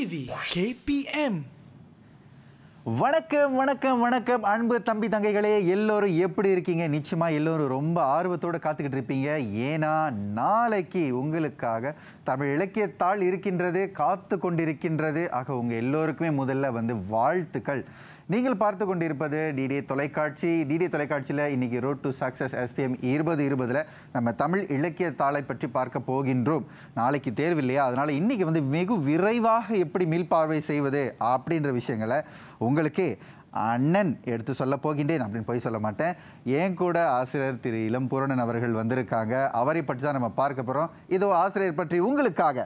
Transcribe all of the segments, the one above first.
TV KPM வணக்கம் வணக்கம் வணக்கம் அன்பு தம்பி தங்கைகளே எல்லோரும் எப்படி இருக்கீங்க நிச்சயமா எல்லோரும் ரொம்ப ஆர்வத்தோட காத்துக்கிட்டு இருப்பீங்க ஏன்னா நாளைக்கு உங்களுக்காக தமிழ் இலக்கியத்தாள் இருக்கின்றது காத்து கொண்டிருக்கின்றது ஆக உங்க எல்லோருக்குமே முதல்ல வந்து வாழ்த்துக்கள் நீங்கள் பார்த்து கொண்டிருப்பது டிடி தொலைக்காட்சி டிடி தொலைக்காட்சியில் இன்னைக்கு ரோட் டு சக்ஸஸ் எஸ்பிஎம் இருபது இருபதில் நம்ம தமிழ் இலக்கிய தாளை பற்றி பார்க்க போகின்றோம் நாளைக்கு தேர்வு இல்லையா அதனால் இன்னைக்கு வந்து வெகு விரைவாக எப்படி மீள்பார்வை செய்வது அப்படின்ற விஷயங்களை உங்களுக்கு அண்ணன் எடுத்து சொல்ல போகின்றேன் அப்படின்னு போய் சொல்ல மாட்டேன் ஏன் கூட ஆசிரியர் திரு இளம் பூரணன் அவர்கள் வந்திருக்காங்க அவரை பற்றி தான் நம்ம பார்க்க போகிறோம் இதோ ஆசிரியர் பற்றி உங்களுக்காக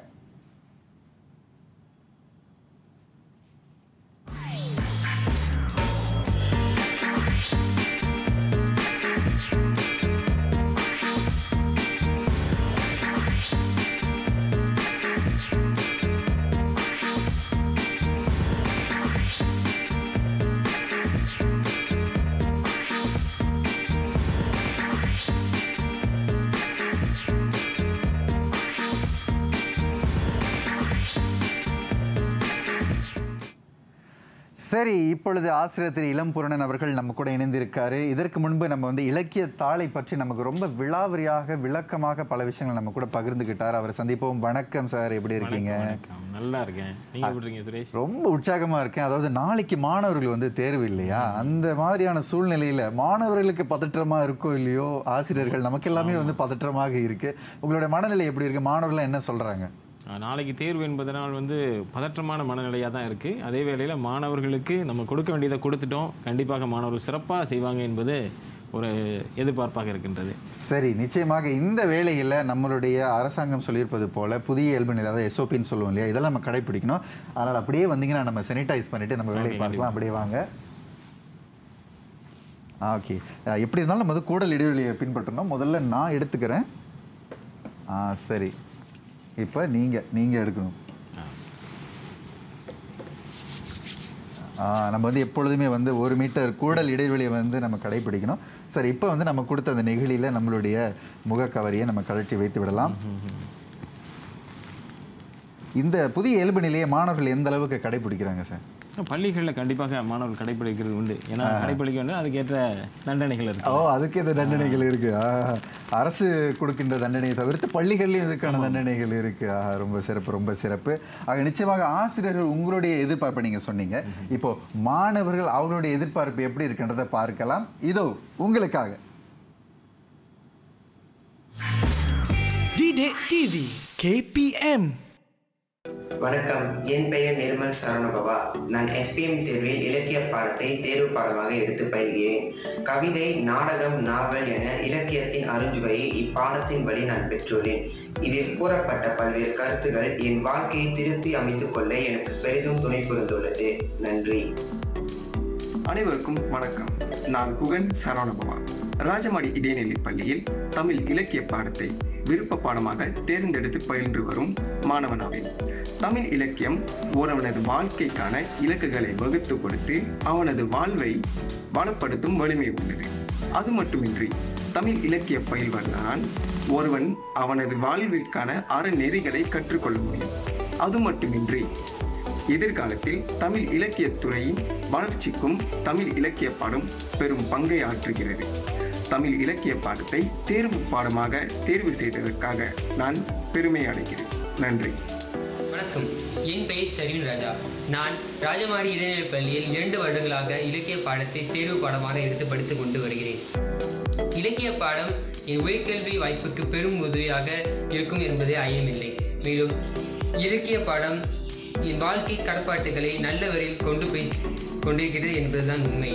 சரி இப்பொழுது ஆசிரியர் திரு இளம்பூரணன் அவர்கள் நம்ம கூட இணைந்திருக்காரு இதற்கு முன்பு நம்ம வந்து இலக்கிய தாளை பற்றி நமக்கு ரொம்ப விழாவரியாக விளக்கமாக பல விஷயங்கள் நம்ம கூட பகிர்ந்துகிட்டார் அவரை சந்திப்போம் வணக்கம் சார் எப்படி இருக்கீங்க வணக்கம் நல்லா இருக்கேன் நீங்க எப்படி இருக்கீங்க சுரேஷ் ரொம்ப உற்சாகமா இருக்கேன் அதாவது நாளைக்கு மாணவர்கள் வந்து தேர்வு இல்லையா அந்த மாதிரியான சூழ்நிலையில மாணவர்களுக்கு பதற்றமா இருக்கோ இல்லையோ ஆசிரியர்கள் நமக்கு எல்லாமே வந்து பதற்றமாக இருக்கு உங்களுடைய மனநிலை எப்படி இருக்கு மாணவர்கள் என்ன சொல்றாங்க ஆஹ், நாளைக்கு தேர்வு என்பதனால் வந்து பதற்றமான மனநிலையாக தான் இருக்குது அதே வேளையில் மாணவர்களுக்கு நம்ம கொடுக்க வேண்டியதை கொடுத்துட்டோம் கண்டிப்பாக மாணவர்கள் சிறப்பாக செய்வாங்க என்பது ஒரு எதிர்பார்ப்பாக இருக்கின்றது சரி நிச்சயமாக இந்த வேளையில் நம்மளுடைய அரசாங்கம் சொல்லியிருப்பது போல புதிய இயல்பு நிலை அதாவது எஸ்ஓபின்னு சொல்லுவோம் இல்லையா இதெல்லாம் நம்ம கடைப்பிடிக்கணும் அதனால் அப்படியே வந்தீங்கன்னா நம்ம சானிடைஸ் பண்ணிட்டு நம்ம வேலையை பார்க்கலாம் அப்படியே வாங்க ஆ ஓகே எப்படி இருந்தாலும் நம்ம வந்து கூடல் இடைவெளியை பின்பற்றணும் முதல்ல நான் எடுத்துக்கிறேன் ஆ சரி இப்போ நீங்கள் நீங்கள் எடுக்கணும் ஆ, நம்ம வந்து எப்பொழுதுமே வந்து ஒரு மீட்டர் கூடல் இடைவெளியை வந்து நம்ம கடைபிடிக்கணும் சரி இப்போ வந்து நம்ம கொடுத்த அந்த நெகிழியில் நம்மளுடைய முகக்கவரியை நம்ம கழட்டி வைத்து விடலாம் இந்த புதிய இயல்பு நிலையை மாணவர்கள் எந்த அளவுக்கு கடைபிடிக்கிறாங்க சார் பள்ளிகளில் கண்டிப்பாக மாணவர்கள் கடைபிடிக்கிறது உண்டு ஏன்னா கடைபிடிக்க வேண்டும் அதுக்கேற்ற தண்டனைகள் இருக்கு ஓ அதுக்கு இந்த தண்டனைகள் இருக்கு ஆ, அரசு கொடுக்கின்ற தண்டனையை தவிர்த்து பள்ளிகள்லையும் இதுக்கான தண்டனைகள் இருக்கு ஆ, ரொம்ப சிறப்பு ரொம்ப சிறப்பு ஆக நிச்சயமாக ஆசிரியர்கள் உங்களுடைய எதிர்பார்ப்பை நீங்க சொன்னீங்க இப்போ மாணவர்கள் அவங்களுடைய எதிர்பார்ப்பு எப்படி இருக்குன்றதை பார்க்கலாம் இதோ உங்களுக்காக டிடே டிவி கேபிஎம் வணக்கம் என் பெயர் நிர்மல் சரவணபவா நான் எஸ்பிஎம் தேர்வில் இலக்கிய பாடத்தை தேர்வு பாடமாக எடுத்து பயில்கிறேன் கவிதை நாடகம் நாவல் என இலக்கியத்தின் அருஞ்சுவையை இப்பாடத்தின் வழி நான் பெற்றுள்ளேன் இதில் கூறப்பட்ட பல்வேறு கருத்துகள் என் வாழ்க்கையை திருத்தி அமைத்துக் கொள்ள எனக்கு பெரிதும் துணை புரிந்துள்ளது நன்றி அனைவருக்கும் வணக்கம் நான் குகன் சரவணபவா ராஜமாடி இடைநிலை பள்ளியில் தமிழ் இலக்கிய பாடத்தை விருப்ப பாடமாக தேர்ந்தெடுத்து பயின்று வரும் மாணவனாவேன் தமிழ் இலக்கியம் ஒருவனது வாழ்க்கைக்கான இலக்குகளை வகுத்து கொடுத்து அவனது வாழ்வை வளப்படுத்தும் வலிமை உள்ளது அது மட்டுமின்றி தமிழ் இலக்கிய பயில்வதால் ஒருவன் அவனது வாழ்விற்கான அறநெறிகளை கற்றுக்கொள்ள முடியும் அது மட்டுமின்றி எதிர்காலத்தில் தமிழ் இலக்கியத் துறையின் வளர்ச்சிக்கும் தமிழ் இலக்கிய பாடம் பெரும் பங்கை ஆற்றுகிறது தமிழ் இலக்கிய பாடத்தை தேர்வு பாடமாக தேர்வு செய்ததற்காக நான் பெருமை அடைகிறேன் நன்றி வணக்கம் என் பெயர் சரிவின் ராஜா நான் ராஜமாடி இடைநிலைப் பள்ளியில் இரண்டு வருடங்களாக இலக்கிய பாடத்தை தேர்வு பாடமாக எடுத்து படித்துக் கொண்டு வருகிறேன் இலக்கிய பாடம் என் உயர்கல்வி வாய்ப்புக்கு பெரும் உதவியாக இருக்கும் என்பதே ஐயமில்லை மேலும் இலக்கிய பாடம் என் வாழ்க்கை கடப்பாட்டுகளை நல்ல வரையில் கொண்டு போய் கொண்டிருக்கிறது என்பதுதான் உண்மை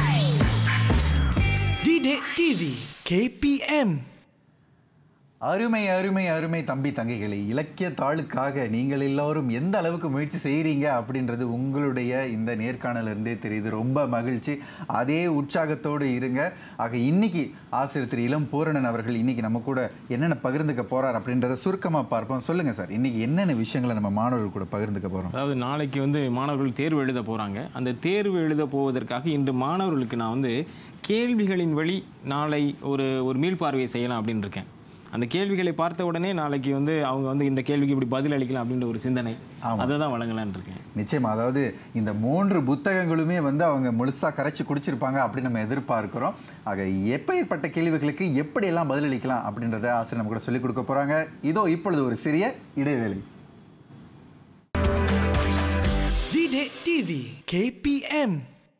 டிடே டிவி கேபிஎம் அருமை அருமை அருமை தம்பி தங்கைகளே இலக்கிய தாளுக்காக நீங்கள் எல்லோரும் எந்த அளவுக்கு முயற்சி செய்கிறீங்க அப்படின்றது உங்களுடைய இந்த நேர்காணல இருந்தே தெரியுது ரொம்ப மகிழ்ச்சி அதே உற்சாகத்தோடு இருங்க ஆக இன்னைக்கு ஆசிரியர் திரு இளம் பூரணன் அவர்கள் இன்னைக்கு நம்ம கூட என்னென்ன பகிர்ந்துக்க போறார் அப்படின்றத சுருக்கமா பார்ப்போம் சொல்லுங்க சார் இன்னைக்கு என்னென்ன விஷயங்களை நம்ம மாணவர்கள் கூட பகிர்ந்துக்க போறோம் அதாவது நாளைக்கு வந்து மாணவர்கள் தேர்வு எழுத போகிறாங்க அந்த தேர்வு எழுத போவதற்காக இன்று மாணவர்களுக்கு நான் வந்து கேள்விகளின் வழி நாளை ஒரு ஒரு மீள்பார்வையை செய்யலாம் அப்படின்னு இருக்கேன் அந்த கேள்விகளை பார்த்த உடனே நாளைக்கு வந்து அவங்க வந்து இந்த கேள்விக்கு இப்படி பதில் அளிக்கலாம் அப்படின்ற ஒரு சிந்தனை அதை தான் வழங்கலான்னு இருக்கேன் நிச்சயமா அதாவது இந்த மூன்று புத்தகங்களுமே வந்து அவங்க முழுசா கரைச்சி குடிச்சிருப்பாங்க அப்படின்னு நம்ம எதிர்பார்க்கிறோம் ஆக எப்பேற்பட்ட கேள்விகளுக்கு எப்படியெல்லாம் பதிலளிக்கலாம் அப்படின்றத ஆசிரியர் நம்ம கூட சொல்லிக் கொடுக்க போறாங்க இதோ இப்பொழுது ஒரு சிறிய இடைவேளை Didik TV KPM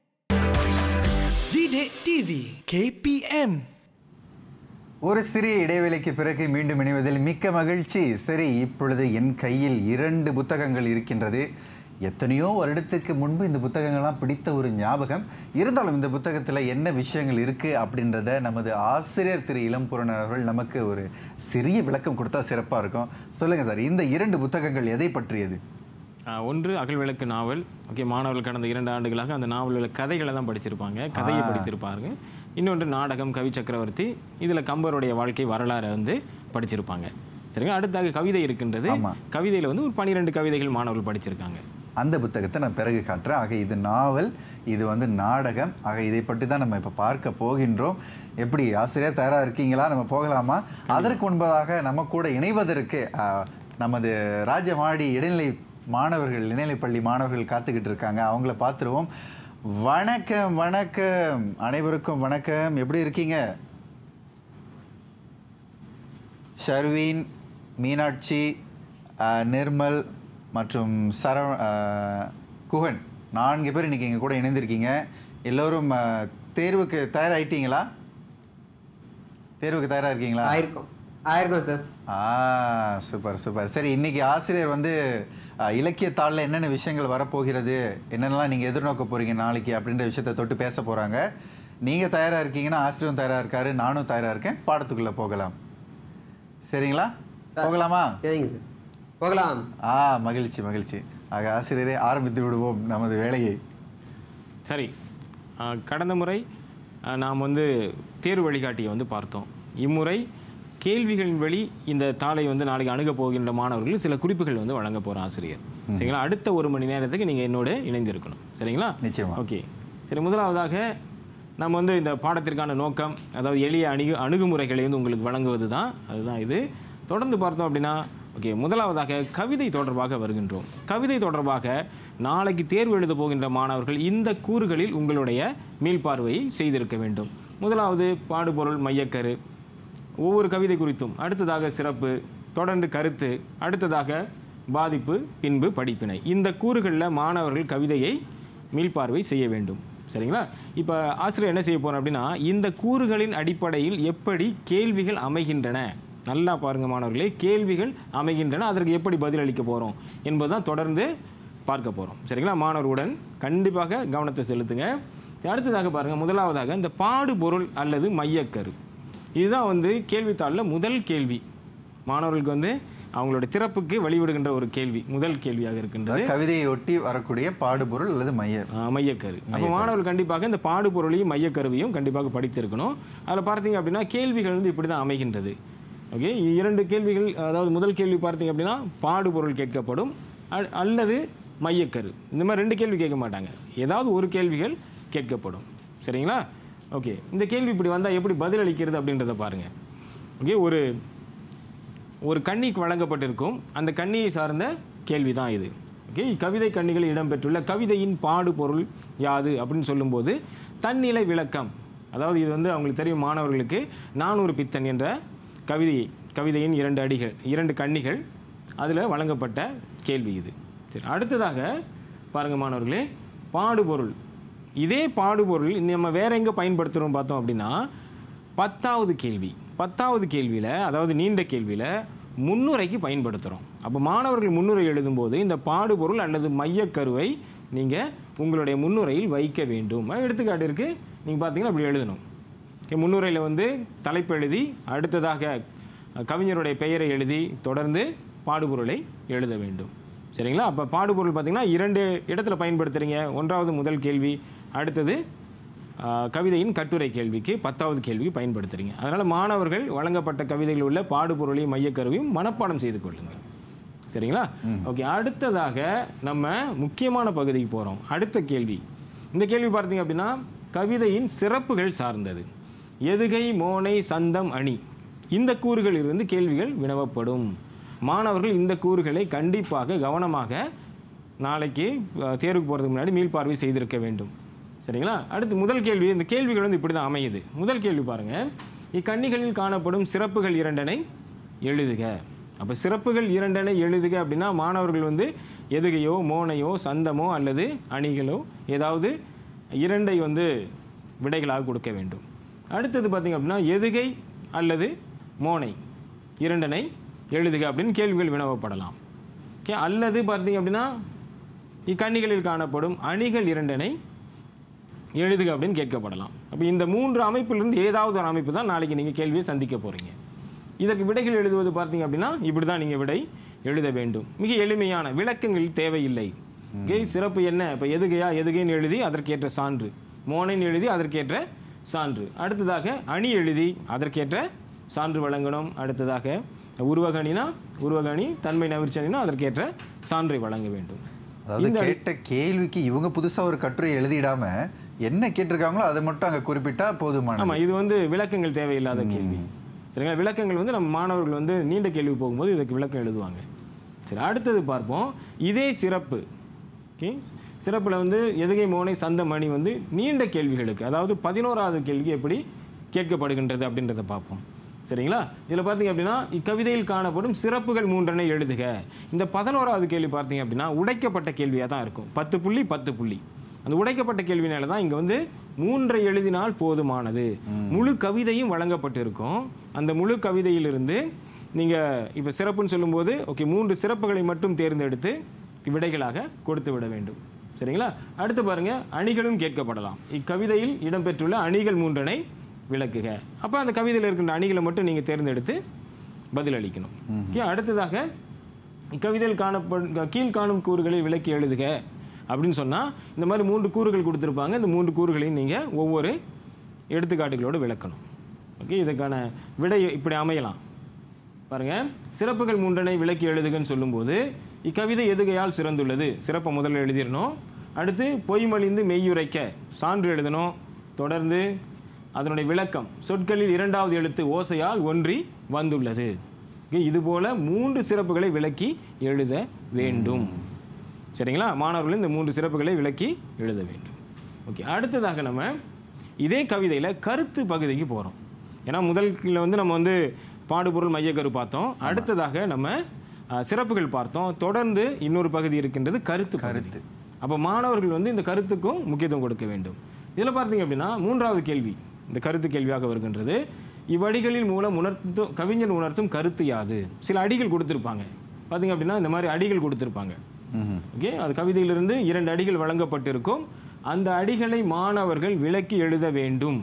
Didik TV KPM ஒரு சிறிய இடைவேளைக்கு பிறகு மீண்டும் இணைவதில் மிக்க மகிழ்ச்சி சரி இப்பொழுது என் கையில் இரண்டு புத்தகங்கள் இருக்கின்றது எத்தனையோ வருடத்துக்கு முன்பு இந்த புத்தகங்கள்லாம் பிடித்த ஒரு ஞாபகம் இருந்தாலும் இந்த புத்தகத்தில் என்ன விஷயங்கள் இருக்கு அப்படின்றத நமது ஆசிரியர் திரு இளம்பூரண் அவர்கள் நமக்கு ஒரு சிறிய விளக்கம் கொடுத்தா சிறப்பாக இருக்கும் சொல்லுங்க சார் இந்த இரண்டு புத்தகங்கள் எதை பற்றியது ஆஹ் ஒன்று அகல் விளக்கு நாவல் ஓகே மாணவர்கள் கடந்த இரண்டு ஆண்டுகளாக அந்த நாவலில் கதைகளை தான் படிச்சிருப்பாங்க கதையை படித்திருப்பாங்க இன்னொன்று நாடகம் கவி சக்கரவர்த்தி இதில் கம்பருடைய வாழ்க்கை வரலாறை வந்து படிச்சிருப்பாங்க சரிங்களா அடுத்தாக கவிதை இருக்கின்றது ஆமா. கவிதையில் வந்து ஒரு பன்னிரெண்டு கவிதைகள் மாணவர்கள் படிச்சிருக்காங்க அந்த புத்தகத்தை நான் பிறகு காட்டுறேன் ஆக இது நாவல் இது வந்து நாடகம் ஆக இதை பற்றி தான் நம்ம இப்போ பார்க்க போகின்றோம் எப்படி ஆசிரியர் தயாராக இருக்கீங்களா நம்ம போகலாமா அதற்கு முன்பதாக நம்ம கூட இணைவதற்கு ஆஹ், நமது ராஜமாடி இடைநிலை மாணவர்கள் இடைநிலைப்பள்ளி மாணவர்கள் காத்துக்கிட்டு இருக்காங்க அவங்கள பார்த்துருவோம் வணக்கம் வணக்கம் அனைவருக்கும் வணக்கம் எப்படி இருக்கீங்க ஷர்வீன் மீனாட்சி அஹ், நிர்மல் மற்றும் சர அஹ், குகன் நான்கு பேர் இன்னைக்கு எங்கள் கூட இணைந்திருக்கீங்க எல்லோரும் அஹ், தேர்வுக்கு தயாராகிட்டீங்களா தேர்வுக்கு தயாராக இருக்கீங்களா ஆயிருக்கும் ஆயிருக்கும் சார் ஆ சூப்பர் சூப்பர் சரி இன்னைக்கு ஆசிரியர் வந்து அஹ், இலக்கியத்தாளில் என்னென்ன விஷயங்கள் வரப்போகிறது என்னென்னலாம் நீங்கள் எதிர்நோக்க போகிறீங்க நாளைக்கு அப்படின்ற விஷயத்தை தொட்டு பேச போகிறாங்க நீங்கள் தயாராக இருக்கீங்கன்னா ஆசிரியரும் தயாராக இருக்காரு நானும் தயாராக இருக்கேன் பாடத்துக்குள்ளே போகலாம் சரிங்களா போகலாமா சரிங்க சார் போகலாம் ஆ மகிழ்ச்சி மகிழ்ச்சி ஆக ஆசிரியரே ஆரம்பித்து விடுவோம் நமது வேலையை சரி ஆஹ் கடந்த முறை ஆஹ் நாம் வந்து தேர்வு வழிகாட்டியை வந்து பார்த்தோம் இம்முறை கேள்விகளின் வழி இந்த தாளை வந்து நாளைக்கு அணுகப் போகின்ற மாணவர்கள் சில குறிப்புகள் வந்து வழங்க போகிற ஆசிரியர் சரிங்களா அடுத்த ஒரு மணி நேரத்துக்கு நீங்கள் என்னோட இணைந்திருக்கணும் சரிங்களா நிச்சயமா. ஓகே சரி முதலாவதாக நம்ம வந்து இந்த பாடத்திற்கான நோக்கம் அதாவது எளிய அணுகு அணுகுமுறைகளை வந்து உங்களுக்கு வழங்குவது தான் அதுதான் இது தொடர்ந்து பார்த்தோம் அப்படின்னா ஓகே முதலாவதாக கவிதை தொடர்பாக வருகின்றோம் கவிதை தொடர்பாக நாளைக்கு தேர்வு எழுத போகின்ற மாணவர்கள் இந்த கூறுகளில் உங்களுடைய மீள்பார்வையை செய்திருக்க வேண்டும் முதலாவது பாடுபொருள் மையக்கரு ஒவ்வொரு கவிதை குறித்தும் அடுத்ததாக சிறப்பு தொடர்ந்து கருத்து அடுத்ததாக பாதிப்பு பின்பு படிப்பினை இந்த கூறுகளில் மாணவர்கள் கவிதையை மீள்பார்வை செய்ய வேண்டும் சரிங்களா இப்போ ஆசிரியர் என்ன செய்ய போறோம் அப்படின்னா இந்த கூறுகளின் அடிப்படையில் எப்படி கேள்விகள் அமைகின்றன நல்லா பாருங்க மாணவர்களே கேள்விகள் அமைகின்றன அதற்கு எப்படி பதிலளிக்க போகிறோம் என்பதுதான் தொடர்ந்து பார்க்க போகிறோம் சரிங்களா மாணவர்களுடன் கண்டிப்பாக கவனத்தை செலுத்துங்க அடுத்ததாக பாருங்க முதலாவதாக இந்த பாடுபொருள் அல்லது மையக்கரு இதுதான் வந்து கேள்வித்தாளில் முதல் கேள்வி மாணவர்களுக்கு வந்து அவங்களோட திறப்புக்கு வழிவிடுகின்ற ஒரு கேள்வி முதல் கேள்வியாக இருக்கின்றது கவிதையை ஒட்டி வரக்கூடிய பாடுபொருள் அல்லது மைய ஆஹ் மையக்கரு அப்போ மாணவர்கள் கண்டிப்பாக இந்த பாடுபொருளையும் மையக்கருவையும் கண்டிப்பாக படித்திருக்கணும் அதில் பார்த்தீங்க அப்படின்னா கேள்விகள் வந்து இப்படி தான் அமைகின்றது ஓகே இரண்டு கேள்விகள் அதாவது முதல் கேள்வி பார்த்தீங்க அப்படின்னா பாடுபொருள் கேட்கப்படும் அ- அல்லது மையக்கரு இந்த மாதிரி ரெண்டு கேள்வி கேட்க மாட்டாங்க ஏதாவது ஒரு கேள்விகள் கேட்கப்படும் சரிங்களா ஓகே இந்த கேள்வி இப்படி வந்தால் எப்படி பதிலளிக்கிறது அப்படின்றத பாருங்க ஓகே ஒரு ஒரு கண்ணிக்கு வழங்கப்பட்டிருக்கும் அந்த கண்ணியை சார்ந்த கேள்வி தான் இது ஓகே கவிதை கண்ணிகளில் இடம்பெற்றுள்ள கவிதையின் பாடுபொருள் யாது அப்படின்னு சொல்லும்போது தன்னிலை விளக்கம் அதாவது இது வந்து அவங்களுக்கு தெரியும் மாணவர்களுக்கு நானூறு பித்தன் என்ற கவிதை கவிதையின் இரண்டு அடிகள் இரண்டு கண்ணிகள் அதில் வழங்கப்பட்ட கேள்வி இது சரி அடுத்ததாக பாருங்க மாணவர்களே பாடுபொருள் இதே பாடுபொருள் நம்ம வேற எங்கே பயன்படுத்துகிறோம் பார்த்தோம் அப்படின்னா பத்தாவது கேள்வி பத்தாவது கேள்வியில் அதாவது நீண்ட கேள்வியில் முன்னுரைக்கு பயன்படுத்துகிறோம் அப்போ மாணவர்கள் முன்னுரை எழுதும்போது இந்த பாடுபொருள் அல்லது மையக்கருவை நீங்கள் உங்களுடைய முன்னுரையில் வைக்க வேண்டும் எடுத்துக்காட்டிற்கு நீங்கள் பார்த்தீங்கன்னா அப்படி எழுதணும் Okay, முன்னுரையில் வந்து தலைப்பு எழுதி அடுத்ததாக அஹ், கவிஞருடைய பெயரை எழுதி தொடர்ந்து பாடுபொருளை எழுத வேண்டும் சரிங்களா அப்போ பாடுபொருள் பார்த்தீங்கன்னா இரண்டு இடத்துல பயன்படுத்துகிறீங்க ஒன்றாவது முதல் கேள்வி அடுத்தது ஆஹ், கவிதையின் கட்டுரை கேள்விக்கு பத்தாவது கேள்விக்கு பயன்படுத்துறீங்க அதனால் மாணவர்கள் வழங்கப்பட்ட கவிதையில் உள்ள பாடுபொருளையும் மையக்கருவையும் மனப்பாடம் செய்து கொள்ளுங்கள் சரிங்களா ஓகே அடுத்ததாக நம்ம முக்கியமான பகுதிக்கு போகிறோம் அடுத்த கேள்வி இந்த கேள்வி பார்த்தீங்க அப்படின்னா கவிதையின் சிறப்புகள் சார்ந்தது எதுகை மோனை சந்தம் அணி இந்த கூறுகளிலிருந்து கேள்விகள் வினவப்படும் மாணவர்கள் இந்த கூறுகளை கண்டிப்பாக கவனமாக நாளைக்கு அஹ், தேர்வுக்கு போகிறதுக்கு முன்னாடி மீள்பார்வை செய்திருக்க வேண்டும் சரிங்களா அடுத்து முதல் கேள்வி இந்த கேள்விகள் வந்து இப்படி தான் அமையுது முதல் கேள்வி பாருங்க இக்கன்னிகளில் காணப்படும் சிறப்புகள் இரண்டனை எழுதுக அப்போ சிறப்புகள் இரண்டனை எழுதுக அப்படின்னா மாணவர்கள் வந்து எதுகையோ மோனையோ சந்தமோ அல்லது அணிகளோ ஏதாவது இரண்டை வந்து விடைகளாக கொடுக்க வேண்டும் அடுத்தது பார்த்தீங்க அப்படின்னா எதுகை அல்லது மோனை இரண்டனை எழுதுக அப்படின்னு கேள்விகள் வினவப்படலாம் ஓகே அல்லது பார்த்தீங்க அப்படின்னா இக்கன்னிகளில் காணப்படும் அணிகள் இரண்டனை எழுதுக அப்படின்னு கேட்கப்படலாம் அப்போ இந்த மூன்று அமைப்பிலிருந்து ஏதாவது ஒரு அமைப்பு தான் நாளைக்கு நீங்கள் கேள்வியை சந்திக்க போகிறீங்க இதற்கு விடைகள் எழுதுவது பார்த்தீங்க அப்படின்னா இப்படி தான் நீங்கள் விடை எழுத வேண்டும் மிக எளிமையான விளக்கங்கள் தேவையில்லை ஓகே சிறப்பு என்ன இப்போ எதுகையா எதுகைன்னு எழுதி அதற்கேற்ற சான்று மோனைன்னு எழுதி அதற்கேற்ற சான்று அடுத்ததாக அணி எழுதி அதற்கேற்ற சான்று வழங்கணும் அடுத்ததாக உருவகணினா உருவகணி தன்மை நவிர்ச்சனினா அதற்கேற்ற சான்றை வழங்க வேண்டும் அதாவது கேட்ட கேள்விக்கு இவங்க புதுசா ஒரு கட்டுரை எழுதிடாம என்ன கேட்டிருக்காங்களோ அதை மட்டும் அங்க குறிப்பிட்டா போதுமான ஆமா இது வந்து விளக்கங்கள் தேவையில்லாத கேள்வி சரிங்களா விளக்கங்கள் வந்து நம்ம மாணவர்கள் வந்து நீண்ட கேள்வி போகும்போது இதுக்கு விளக்கம் எழுதுவாங்க சரி அடுத்தது பார்ப்போம் இதே சிறப்பு ஓகே சிறப்புல வந்து எதுகை மோனை சந்த மணி வந்து நீண்ட கேள்விகளுக்கு அதாவது பதினோராவது கேள்வி எப்படி கேட்கப்படுகின்றது அப்படின்றத பார்ப்போம் சரிங்களா இதில் பார்த்தீங்க அப்படின்னா இக்கவிதையில் காணப்படும் சிறப்புகள் மூன்றனை எழுதுக இந்த பதினோராவது கேள்வி பார்த்தீங்க அப்படின்னா உடைக்கப்பட்ட கேள்வியாக தான் இருக்கும் பத்து புள்ளி பத்து புள்ளி அந்த உடைக்கப்பட்ட கேள்வினால தான் இங்கே வந்து மூன்றை எழுதினால் போதுமானது முழு கவிதையும் வழங்கப்பட்டிருக்கும் அந்த முழு கவிதையிலிருந்து நீங்கள் இப்போ சிறப்புன்னு சொல்லும்போது ஓகே மூன்று சிறப்புகளை மட்டும் தேர்ந்தெடுத்து விடைகளாக கொடுத்து விட வேண்டும் சரிங்களா அடுத்து பாருங்க அணிகளும் கேட்கப்படலாம் இக்கவிதையில் இடம்பெற்றுள்ள அணிகள் மூன்றனை விளக்குக அப்போ அந்த கவிதையில் இருக்கின்ற அணிகளை மட்டும் நீங்கள் தேர்ந்தெடுத்து பதிலளிக்கணும் ஓகே அடுத்ததாக இக்கவிதையில் காணப்படும் கீழ்காணும் கூறுகளை விளக்கி எழுதுக அப்படின்னு சொன்னால் இந்த மாதிரி மூன்று கூறுகள் கொடுத்துருப்பாங்க இந்த மூன்று கூறுகளையும் நீங்கள் ஒவ்வொரு எடுத்துக்காட்டுகளோடு விளக்கணும் ஓகே இதுக்கான விடை இப்படி அமையலாம் பாருங்க சிறப்புகள் மூன்றனை விளக்கி எழுதுகன்னு சொல்லும்போது இக்கவிதை எதுகையால் சிறந்துள்ளது சிறப்பை முதல்ல எழுதிடணும் அடுத்து பொய்மொழிந்து மெய்யுரைக்க சான்று எழுதணும் தொடர்ந்து அதனுடைய விளக்கம் சொற்களில் இரண்டாவது எழுத்து ஓசையால் ஒன்றி வந்துள்ளது Okay, இதுபோல மூன்று சிறப்புகளை விளக்கி எழுத வேண்டும் சரிங்களா மாணவர்கள் இந்த மூன்று சிறப்புகளை விளக்கி எழுத வேண்டும் ஓகே அடுத்ததாக நம்ம இதே கவிதையில் கருத்து பகுதிக்கு போகிறோம் ஏன்னா முதல்ல வந்து நம்ம வந்து பாடுபொருள் மையக்கரு பார்த்தோம் அடுத்ததாக நம்ம அஹ், சிறப்புகள் பார்த்தோம் தொடர்ந்து இன்னொரு பகுதி இருக்கின்றது கருத்து கருத்து அப்போ மாணவர்கள் வந்து இந்த கருத்துக்கும் முக்கியத்துவம் கொடுக்க வேண்டும் இதில் பார்த்தீங்க அப்படின்னா மூன்றாவது கேள்வி இந்த கருத்து கேள்வியாக வருகின்றது இவ்வடிகளில் மூலம் உணர்த்து கவிஞன் உணர்த்தும் கருத்து யாது சில அடிகள் கொடுத்துருப்பாங்க பார்த்தீங்க அப்படின்னா இந்த மாதிரி அடிகள் கொடுத்துருப்பாங்க ஓகே அது கவிதையிலிருந்து இரண்டு அடிகள் வழங்கப்பட்டிருக்கும் அந்த அடிகளை மாணவர்கள் விளக்கி எழுத வேண்டும்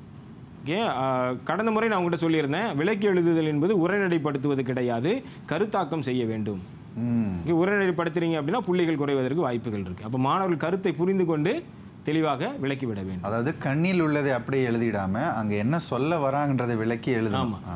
ஓகே கடந்த முறை நான் உங்கள்கிட்ட சொல்லியிருந்தேன் விளக்கி எழுதுதல் என்பது உரைநடைப்படுத்துவது கிடையாது கருத்தாக்கம் செய்ய வேண்டும் ம் ஓகே உரைநடைப்படுத்துறீங்க அப்படின்னா புள்ளிகள் குறைவதற்கு வாய்ப்புகள் இருக்கு அப்போ மாணவர்கள் கருத்தை புரிந்து கொண்டு தெளிவாக விளக்கி விட வேண்டும் அதாவது கண்ணில் உள்ளதை அப்படியே எழுதிடாம அங்க என்ன சொல்ல வராங்கன்றதை விளக்கி எழுதணும் ஆ.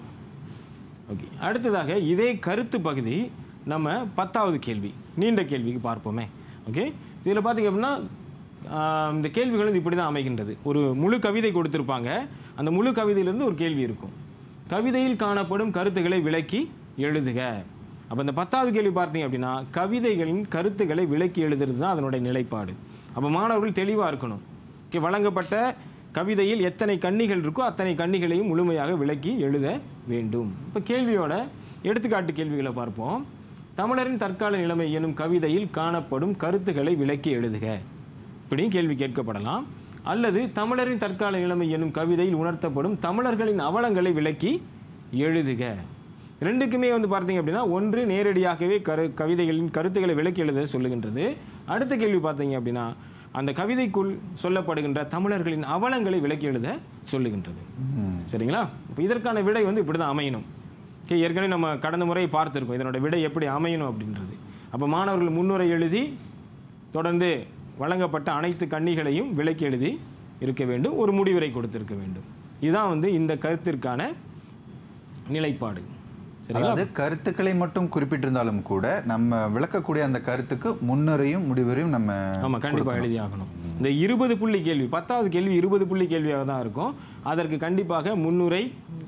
ஓகே அடுத்ததாக இதே கருத்து பகுதி நம்ம பத்தாவது கேள்வி நீண்ட கேள்விக்கு பார்ப்போமே ஓகே இதில் பார்த்தீங்க அப்படின்னா ஆஹ், இந்த கேள்விகள் வந்து இப்படி தான் அமைகின்றது ஒரு முழு கவிதை கொடுத்துருப்பாங்க அந்த முழு கவிதையிலிருந்து ஒரு கேள்வி இருக்கும் கவிதையில் காணப்படும் கருத்துக்களை விளக்கி எழுதுக அப்போ இந்த பத்தாவது கேள்வி பார்த்தீங்க அப்படின்னா கவிதைகளின் கருத்துக்களை விளக்கி எழுதுறது தான் அதனுடைய நிலைப்பாடு அப்போ மாணவர்கள் தெளிவாக இருக்கணும் ஓகே வழங்கப்பட்ட கவிதையில் எத்தனை கன்னிகள் இருக்கோ அத்தனை கன்னிகளையும் முழுமையாக விளக்கி எழுத வேண்டும் இப்போ கேள்வியோட எடுத்துக்காட்டு கேள்விகளை பார்ப்போம் தமிழரின் தற்கால நிலைமை எனும் கவிதையில் காணப்படும் கருத்துக்களை விளக்கி எழுதுக இப்படியும் கேள்வி கேட்கப்படலாம் அல்லது தமிழரின் தற்கால நிலைமை எனும் கவிதையில் உணர்த்தப்படும் தமிழர்களின் அவலங்களை விளக்கி எழுதுக ரெண்டுக்குமே வந்து பார்த்தீங்க அப்படின்னா ஒன்று நேரடியாகவே கரு கவிதைகளின் கருத்துக்களை விளக்கி எழுத சொல்லுகின்றது அடுத்த கேள்வி பார்த்தீங்க அப்படின்னா அந்த கவிதைக்குள் சொல்லப்படுகின்ற தமிழர்களின் அவலங்களை விளக்கி எழுத சொல்லுகின்றது சரிங்களா இப்போ இதற்கான விடை வந்து இப்படி தான் அமையணும் ஓகே ஏற்கனவே நம்ம கடந்த முறை பார்த்துருக்கோம் இதனோட விடை எப்படி அமையணும் அப்படின்றது அப்போ மாணவர்கள் முன்னுரை எழுதி தொடர்ந்து வழங்கப்பட்ட அனைத்து கன்னிகளையும் விளக்கி எழுதி இருக்க வேண்டும் ஒரு முடிவுரை கொடுத்திருக்க வேண்டும் இதுதான் வந்து இந்த கருத்திற்கான நிலைப்பாடு சரிங்களா அதாவது கருத்துக்களை மட்டும் குறிப்பிட்டிருந்தாலும் கூட நம்ம விளக்கக்கூடிய அந்த கருத்துக்கு முன்னுரையும் முடிவுரையும் நம்ம ஆமா கண்டிப்பா எழுதி ஆகணும் இந்த இருபது புள்ளி கேள்வி பத்தாவது கேள்வி இருபது புள்ளி கேள்வியாக தான் இருக்கும் அதற்கு கண்டிப்பாக முன்னுரை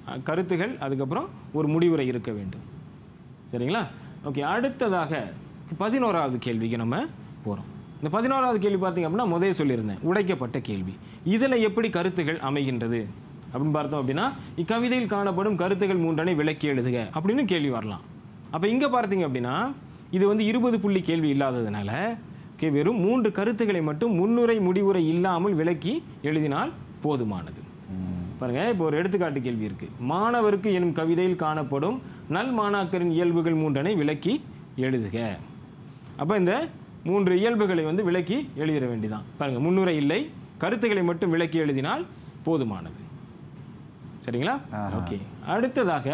அஹ், கருத்துகள் அதுக்கப்புறம் ஒரு முடிவுரை இருக்க வேண்டும் சரிங்களா ஓகே அடுத்ததாக பதினோராவது கேள்விக்கு நம்ம போகிறோம் இந்த பதினோராவது கேள்வி பார்த்தீங்க அப்படின்னா முதலே சொல்லியிருந்தேன் உடைக்கப்பட்ட கேள்வி இதில் எப்படி கருத்துகள் அமைகின்றது அப்படின்னு பார்த்தோம் அப்படின்னா இக்கவிதையில் காணப்படும் கருத்துகள் மூன்றனை விளக்கி எழுதுக அப்படின்னு கேள்வி வரலாம் அப்போ இங்கே பார்த்தீங்க அப்படின்னா இது வந்து இருபது புள்ளி கேள்வி இல்லாததுனால okay, வெறும் மூன்று கருத்துக்களை மட்டும் முன்னுரை முடிவுரை இல்லாமல் விளக்கி எழுதினால் போதுமானது பாருங்க இப்போ ஒரு எடுத்துக்காட்டு கேள்வி இருக்கு மாணவருக்கு எனும் கவிதையில் காணப்படும் நல் மாணாக்கரின் இயல்புகள் மூன்றனை விளக்கி எழுதுக அப்போ இந்த மூன்று இயல்புகளை வந்து விளக்கி எழுதிட வேண்டியதான் பாருங்க முன்னுரை இல்லை கருத்துக்களை மட்டும் விளக்கி எழுதினால் போதுமானது சரிங்களா ஓகே அடுத்ததாக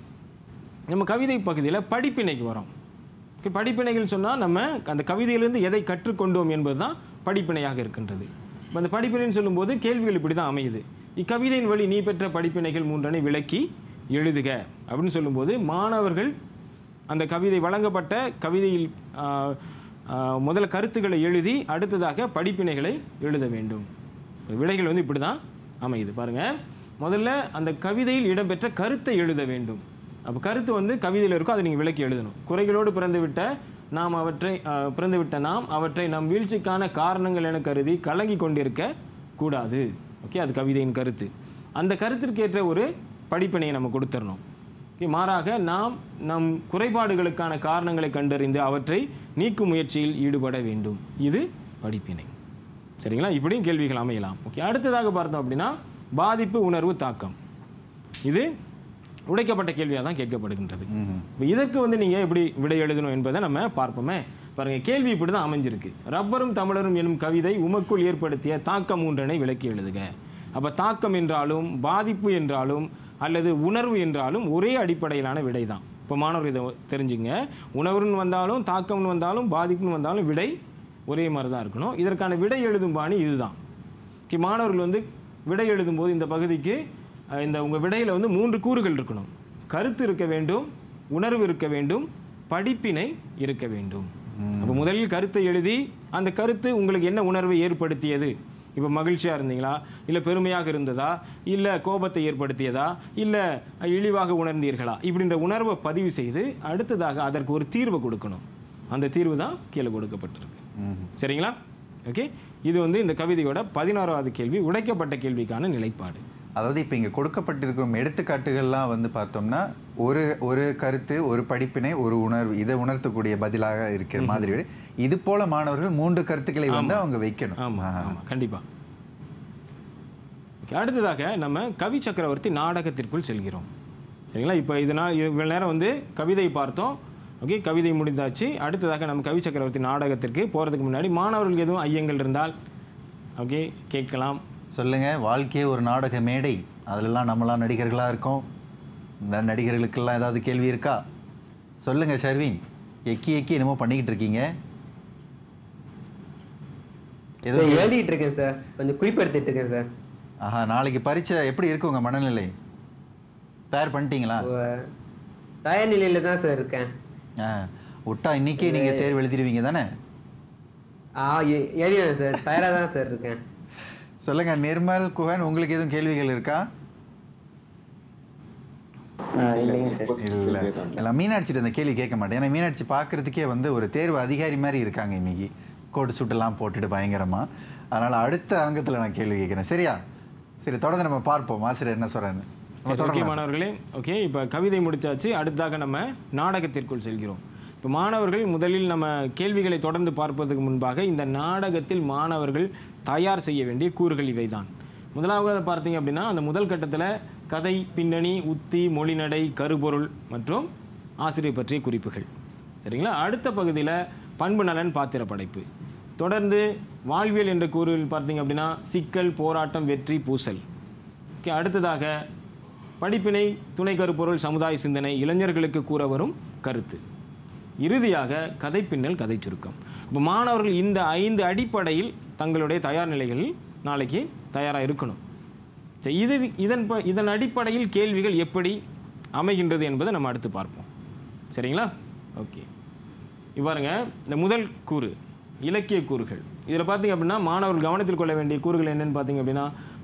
நம்ம கவிதை பகுதியில் படிப்பினைக்கு வரோம் Okay, படிப்பினைகள் சொன்னால் நம்ம அந்த கவிதையிலிருந்து எதை கற்றுக்கொண்டோம் என்பது தான் படிப்பினையாக இருக்கின்றது இப்போ அந்த படிப்பினைன்னு சொல்லும்போது கேள்விகள் இப்படி தான் அமையுது இக்கவிதையின் வழி நீ பெற்ற படிப்பினைகள் மூன்றனை விளக்கி எழுதுக அப்படின்னு சொல்லும்போது மாணவர்கள் அந்த கவிதை வழங்கப்பட்ட கவிதையில் ஆ, ஆ, முதல்ல கருத்துக்களை எழுதி அடுத்ததாக படிப்பினைகளை எழுத வேண்டும் விடைகள் வந்து இப்படி தான் அமையுது பாருங்க முதல்ல அந்த கவிதையில் இடம்பெற்ற கருத்தை எழுத வேண்டும் அப்போ கருத்து வந்து கவிதையில் இருக்கும் அதை நீங்கள் விளக்கி எழுதணும் குறைகளோடு பிறந்துவிட்ட நாம் அவற்றை ஆஹ், பிறந்துவிட்ட நாம் அவற்றை நம் வீழ்ச்சிக்கான காரணங்கள் என கருதி கலங்கி கொண்டிருக்க கூடாது ஓகே அது கவிதையின் கருத்து அந்த கருத்திற்கேற்ற ஒரு படிப்பினையை நம்ம கொடுத்துடணும் Okay, மாறாக நாம் நம் குறைபாடுகளுக்கான காரணங்களை கண்டறிந்து அவற்றை நீக்கும் முயற்சியில் ஈடுபட வேண்டும் இது படிப்பினை சரிங்களா இப்படியும் கேள்விகள் அமையலாம் ஓகே அடுத்ததாக பார்த்தோம் அப்படின்னா பாதிப்பு உணர்வு தாக்கம் இது உடைக்கப்பட்ட கேள்வியாக தான் கேட்கப்படுகின்றது இப்போ இதற்கு வந்து நீங்கள் எப்படி விடை எழுதணும் என்பதை நம்ம பார்ப்போமே பாருங்க கேள்வி இப்படி தான் அமைஞ்சிருக்கு ரப்பரும் தமிழரும் எனும் கவிதை உமக்குள் ஏற்படுத்திய தாக்கம் ஒன்றனை விளக்கி எழுதுக அப்போ தாக்கம் என்றாலும் பாதிப்பு என்றாலும் அல்லது உணர்வு என்றாலும் ஒரே அடிப்படையிலான விடை தான் இப்போ மாணவர் இதை தெரிஞ்சுங்க உணர்வுன்னு வந்தாலும் தாக்கம்னு வந்தாலும் பாதிப்புன்னு வந்தாலும் விடை ஒரே மாதிரி தான் இருக்கணும் இதற்கான விடை எழுதும் பாணி இதுதான் ஓகே மாணவர்கள் வந்து விடை எழுதும்போது இந்த பகுதிக்கு அஹ், இந்த உங்கள் விடையில் வந்து மூன்று கூறுகள் இருக்கணும் கருத்து இருக்க வேண்டும் உணர்வு இருக்க வேண்டும் படிப்பினை இருக்க வேண்டும் அப்போ முதலில் கருத்தை எழுதி அந்த கருத்து உங்களுக்கு என்ன உணர்வை ஏற்படுத்தியது இப்போ மகிழ்ச்சியாக இருந்தீங்களா இல்லை பெருமையாக இருந்ததா இல்லை கோபத்தை ஏற்படுத்தியதா இல்லை இழிவாக உணர்ந்தீர்களா இப்படின்ற உணர்வை பதிவு செய்து அடுத்ததாக அதற்கு ஒரு தீர்வு கொடுக்கணும் அந்த தீர்வு தான் கீழே கொடுக்கப்பட்டிருக்கு சரிங்களா ஓகே இது வந்து இந்த கவிதையோட பதினாறாவது கேள்வி உடைக்கப்பட்ட கேள்விக்கான நிலைப்பாடு அதாவது இப்போ இங்கே கொடுக்கப்பட்டிருக்கும் எடுத்துக்காட்டுகள்லாம் வந்து பார்த்தோம்னா ஒரு ஒரு கருத்து ஒரு படிப்பினை ஒரு உணர்வு இதை உணர்த்தக்கூடிய பதிலாக இருக்கிற மாதிரி விட இது போல மாணவர்கள் மூன்று கருத்துக்களை வந்து அவங்க வைக்கணும் ஆமாம் ஆமாம் கண்டிப்பாக ஓகே அடுத்ததாக நம்ம கவி சக்கரவர்த்தி நாடகத்திற்குள் செல்கிறோம் சரிங்களா இப்போ இதனால் இவ்வளோ நேரம் வந்து கவிதை பார்த்தோம் ஓகே கவிதை முடிந்தாச்சு அடுத்ததாக நம்ம கவி சக்கரவர்த்தி நாடகத்திற்கு போகிறதுக்கு முன்னாடி மாணவர்களுக்கு எதுவும் ஐயங்கள் இருந்தால் ஓகே கேட்கலாம் சொல்லுங்க வாழ்க்கையே ஒரு நாடக மேடை அதுலலாம் நம்மளாம் நடிகர்களாக இருக்கோம் இந்த நடிகர்களுக்கெல்லாம் ஏதாவது கேள்வி இருக்கா சொல்லுங்க ஷர்வின் எக்கி எக்கி என்னமோ பண்ணிக்கிட்டு இருக்கீங்க ஏதோ இதை எழுதிட்டு இருக்கேன் சார் கொஞ்சம் குறிப்பெடுத்துட்டு இருக்கேன் சார் ஆஹா நாளைக்கு பரீட்சை எப்படி இருக்கு உங்க மனநிலை தயார் பண்ணிட்டீங்களா ஓ, தயார் நிலையில தான் சார் இருக்கேன் ஆ விட்டா இன்னைக்கே நீங்க தேர்வு எழுதிடுவீங்க தானே ஆ எ- எழுதினேன் சார் தயாரா தான் சார் இருக்கேன் சொல்லுங்க நிர்மல் குஹன் உங்களுக்கு எதுவும் கேள்விகள் இருக்கா இல்ல இல்ல மீனாட்சிட்டு அந்த கேள்வி கேட்க மாட்டேன் ஏன்னா மீனாட்சி பார்க்கறதுக்கே வந்து ஒரு தேர்வு அதிகாரி மாதிரி இருக்காங்க இன்னைக்கு கோட் சூட்டெல்லாம் போட்டுட்டு பயங்கரமா அதனால அடுத்த அங்கத்துல நான் கேள்வி கேட்கிறேன் சரியா சரி தொடர்ந்து நம்ம பார்ப்போம் ஆசிரியர் என்ன சொல்றாரு நம்ம சரி, ஓகே தொடரலாம் மாணவர்களே ஓகே இப்போ கவிதை முடிச்சாச்சு அடுத்ததாக நம்ம நாடகத்திற்குள் செல்கிறோம் இப்போ மாணவர்கள் முதலில் நம்ம கேள்விகளை தொடர்ந்து பார்ப்பதற்கு முன்பாக இந்த நாடகத்தில் மாணவர்கள் தயார் செய்ய வேண்டிய கூறுகள் இவைதான் முதலாவது பார்த்தீங்க அப்படின்னா அந்த முதல் கட்டத்தில் கதை பின்னணி உத்தி மொழிநடை கருப்பொருள் மற்றும் ஆசிரியர் பற்றிய குறிப்புகள் சரிங்களா அடுத்த பகுதியில் பண்பு நலன் பாத்திர படைப்பு தொடர்ந்து வாழ்வியல் என்ற கூறுகள் பார்த்தீங்க அப்படின்னா சிக்கல் போராட்டம் வெற்றி பூசல் ஓகே அடுத்ததாக படிப்பினை துணை கருப்பொருள் சமுதாய சிந்தனை இளைஞர்களுக்கு கூற வரும் கருத்து இறுதியாக கதை பின்னல் கதை சுருக்கம் இப்போ மாணவர்கள் இந்த ஐந்து அடிப்படையில் தங்களுடைய தயார் நிலைகளில் நாளைக்கு தயாராக இருக்கணும் சரி இது இதன் ப- இதன் அடிப்படையில் கேள்விகள் எப்படி அமைகின்றது என்பதை நம்ம அடுத்து பார்ப்போம் சரிங்களா ஓகே இவ்வாறுங்க இந்த முதல் கூறு இலக்கிய கூறுகள் இதில் பார்த்தீங்க அப்படின்னா மாணவர்கள் கவனத்தில் கொள்ள வேண்டிய கூறுகள் என்னன்னு பார்த்தீங்க அப்படின்னா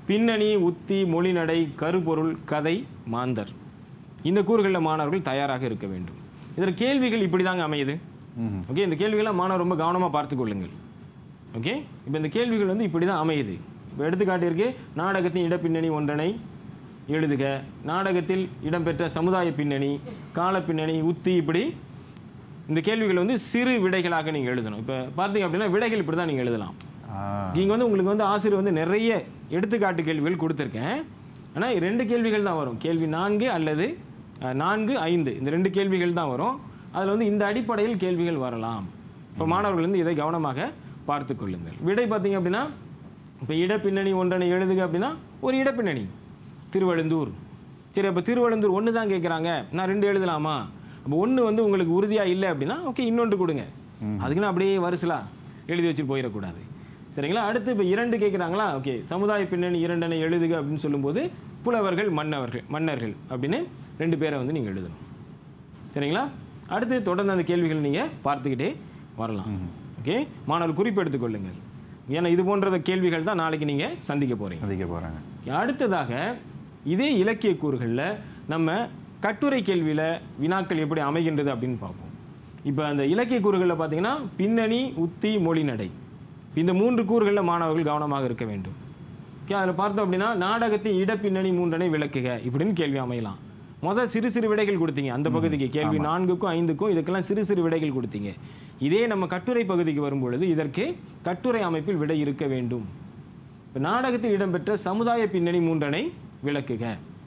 பின்னணி உத்தி மொழிநடை கருப்பொருள் கதை மாந்தர் இந்த கூறுகளில் மாணவர்கள் தயாராக இருக்க வேண்டும் இதில் கேள்விகள் இப்படி தாங்க அமையுது ஓகே இந்த கேள்விகளை மாணவர் ரொம்ப கவனமாக பார்த்து கொள்ளுங்கள் ஓகே இப்போ இந்த கேள்விகள் வந்து இப்படி தான் அமையுது இப்போ எடுத்துக்காட்டிற்கு நாடகத்தின் இடப்பின்னணி ஒன்றனை எழுதுக நாடகத்தில் இடம்பெற்ற சமுதாய பின்னணி கால பின்னணி உத்தி இப்படி இந்த கேள்விகள் வந்து சிறு விடைகளாக நீங்கள் எழுதணும் இப்போ பார்த்தீங்க அப்படின்னா விடைகள் இப்படி தான் நீங்கள் எழுதலாம் ஆ, இங்கே வந்து உங்களுக்கு வந்து ஆசிரியர் வந்து நிறைய எடுத்துக்காட்டு கேள்விகள் கொடுத்துருக்கேன் ஆனால் ரெண்டு கேள்விகள் தான் வரும் கேள்வி நான்கு அல்லது அஹ், நான்கு ஐந்து இந்த ரெண்டு கேள்விகள் தான் வரும் அதில் வந்து இந்த அடிப்படையில் கேள்விகள் வரலாம் இப்போ மாணவர்கள் வந்து இதை கவனமாக பார்த்து கொள்ளுங்கள் விடை பார்த்தீங்க அப்படின்னா இப்போ இடப்பின்னணி ஒன்றனை எழுதுக அப்படின்னா ஒரு இடப்பின்னணி திருவழுந்தூர் சரி அப்போ திருவழுந்தூர் ஒன்று தான் கேட்குறாங்க நான் ரெண்டு எழுதலாமா அப்போ ஒன்று வந்து உங்களுக்கு உறுதியாக இல்லை அப்படின்னா ஓகே இன்னொன்று கொடுங்க அதுக்குன்னு அப்படியே வரிசலா எழுதி வச்சு போயிடக்கூடாது சரிங்களா அடுத்து இப்போ இரண்டு கேட்குறாங்களா ஓகே சமுதாய பின்னணி இரண்டனை எழுதுக அப்படின்னு சொல்லும்போது புலவர்கள் மன்னவர்கள் மன்னர்கள் அப்படின்னு ரெண்டு பேரை வந்து நீங்கள் எழுதணும் சரிங்களா அடுத்து தொடர்ந்து அந்த கேள்விகள் நீங்கள் பார்த்துக்கிட்டே வரலாம் ஓகே மாணவர்கள் குறிப்பு எடுத்துக்கொள்ளுங்கள் ஏன்னா இது போன்ற கேள்விகள் தான் நாளைக்கு நீங்கள் சந்திக்க போகிறீங்க சந்திக்க போறாங்க அடுத்ததாக இதே இலக்கிய கூறுகளில் நம்ம கட்டுரை கேள்வியில் வினாக்கள் எப்படி அமைகின்றது அப்படின்னு பார்ப்போம் இப்போ அந்த இலக்கிய கூறுகளில் பார்த்தீங்கன்னா பின்னணி உத்தி மொழிநடை இந்த மூன்று கூறுகளில் மாணவர்கள் கவனமாக இருக்க வேண்டும் ஓகே அதில் பார்த்தோம் அப்படின்னா நாடகத்தின் இடப்பின்னணி மூன்றனை விளக்குக இப்படின்னு கேள்வி அமையலாம் முதல் சிறு சிறு விடைகள் கொடுத்தீங்க அந்த பகுதிக்கு கேள்வி நான்குக்கும் ஐந்துக்கும் இதுக்கெல்லாம் சிறு சிறு விடைகள் கொடுத்தீங்க இதே நம்ம கட்டுரை பகுதிக்கு வரும்பொழுது இதற்கு கட்டுரை அமைப்பில் விடை இருக்க வேண்டும் இப்ப நாடகத்தில் இடம்பெற்ற சமுதாய பின்னணி மூன்றனை விளக்குக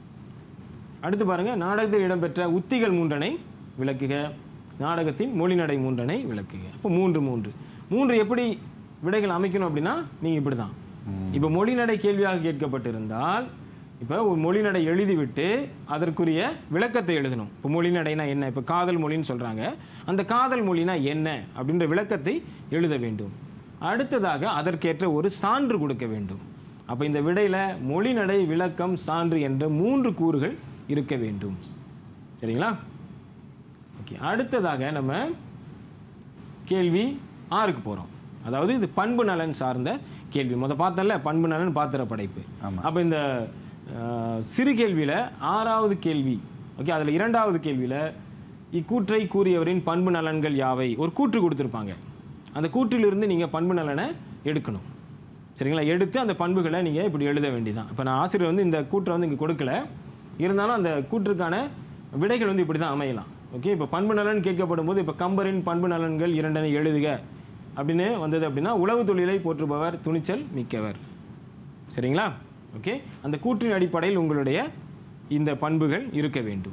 அடுத்து பாருங்க நாடகத்தில் இடம்பெற்ற உத்திகள் மூன்றனை விளக்குக நாடகத்தின் மொழிநடை மூன்றனை விளக்குக அப்போ மூன்று மூன்று மூன்று எப்படி விடைகள் அமைக்கணும் அப்படின்னா நீங்க இப்படிதான் இப்போ மொழிநடை கேள்வியாக கேட்கப்பட்டிருந்தால் இப்போ ஒரு மொழிநடை எழுதிவிட்டு அதற்குரிய விளக்கத்தை எழுதணும் இப்போ மொழிநடைனா என்ன இப்போ காதல் மொழின்னு சொல்றாங்க அந்த காதல் மொழினா என்ன அப்படின்ற விளக்கத்தை எழுத வேண்டும் அடுத்ததாக அதற்கேற்ற ஒரு சான்று கொடுக்க வேண்டும் அப்போ இந்த விடையில மொழிநடை விளக்கம் சான்று என்ற மூன்று கூறுகள் இருக்க வேண்டும் சரிங்களா ஓகே அடுத்ததாக நம்ம கேள்வி ஆறுக்கு போகிறோம் அதாவது இது பண்பு நலன் சார்ந்த கேள்வி முத பார்த்தல பண்பு நலன் பாத்திர படைப்பு ஆமா. அப்போ இந்த அஹ், சிறு கேள்வியில் ஆறாவது கேள்வி ஓகே அதில் இரண்டாவது கேள்வியில் இக்கூற்றை கூறியவரின் பண்பு நலன்கள் யாவை ஒரு கூற்று கொடுத்துருப்பாங்க அந்த கூற்றிலிருந்து நீங்கள் பண்பு நலனை எடுக்கணும் சரிங்களா எடுத்து அந்த பண்புகளை நீங்கள் இப்படி எழுத வேண்டியதான் இப்போ நான் ஆசிரியர் வந்து இந்த கூற்றை வந்து இங்கே கொடுக்கல இருந்தாலும் அந்த கூற்றுக்கான விடைகள் வந்து இப்படி தான் அமையலாம் ஓகே இப்போ பண்பு நலன் கேட்கப்படும் போது இப்போ கம்பரின் பண்பு நலன்கள் இரண்டனை எழுதுக அப்படின்னு வந்தது அப்படின்னா உழவு தொழிலை போற்றுபவர் துணிச்சல் மிக்கவர் சரிங்களா ஓகே அந்த கூற்றின் அடிப்படையில் உங்களுடைய இந்த பண்புகள் இருக்க வேண்டும்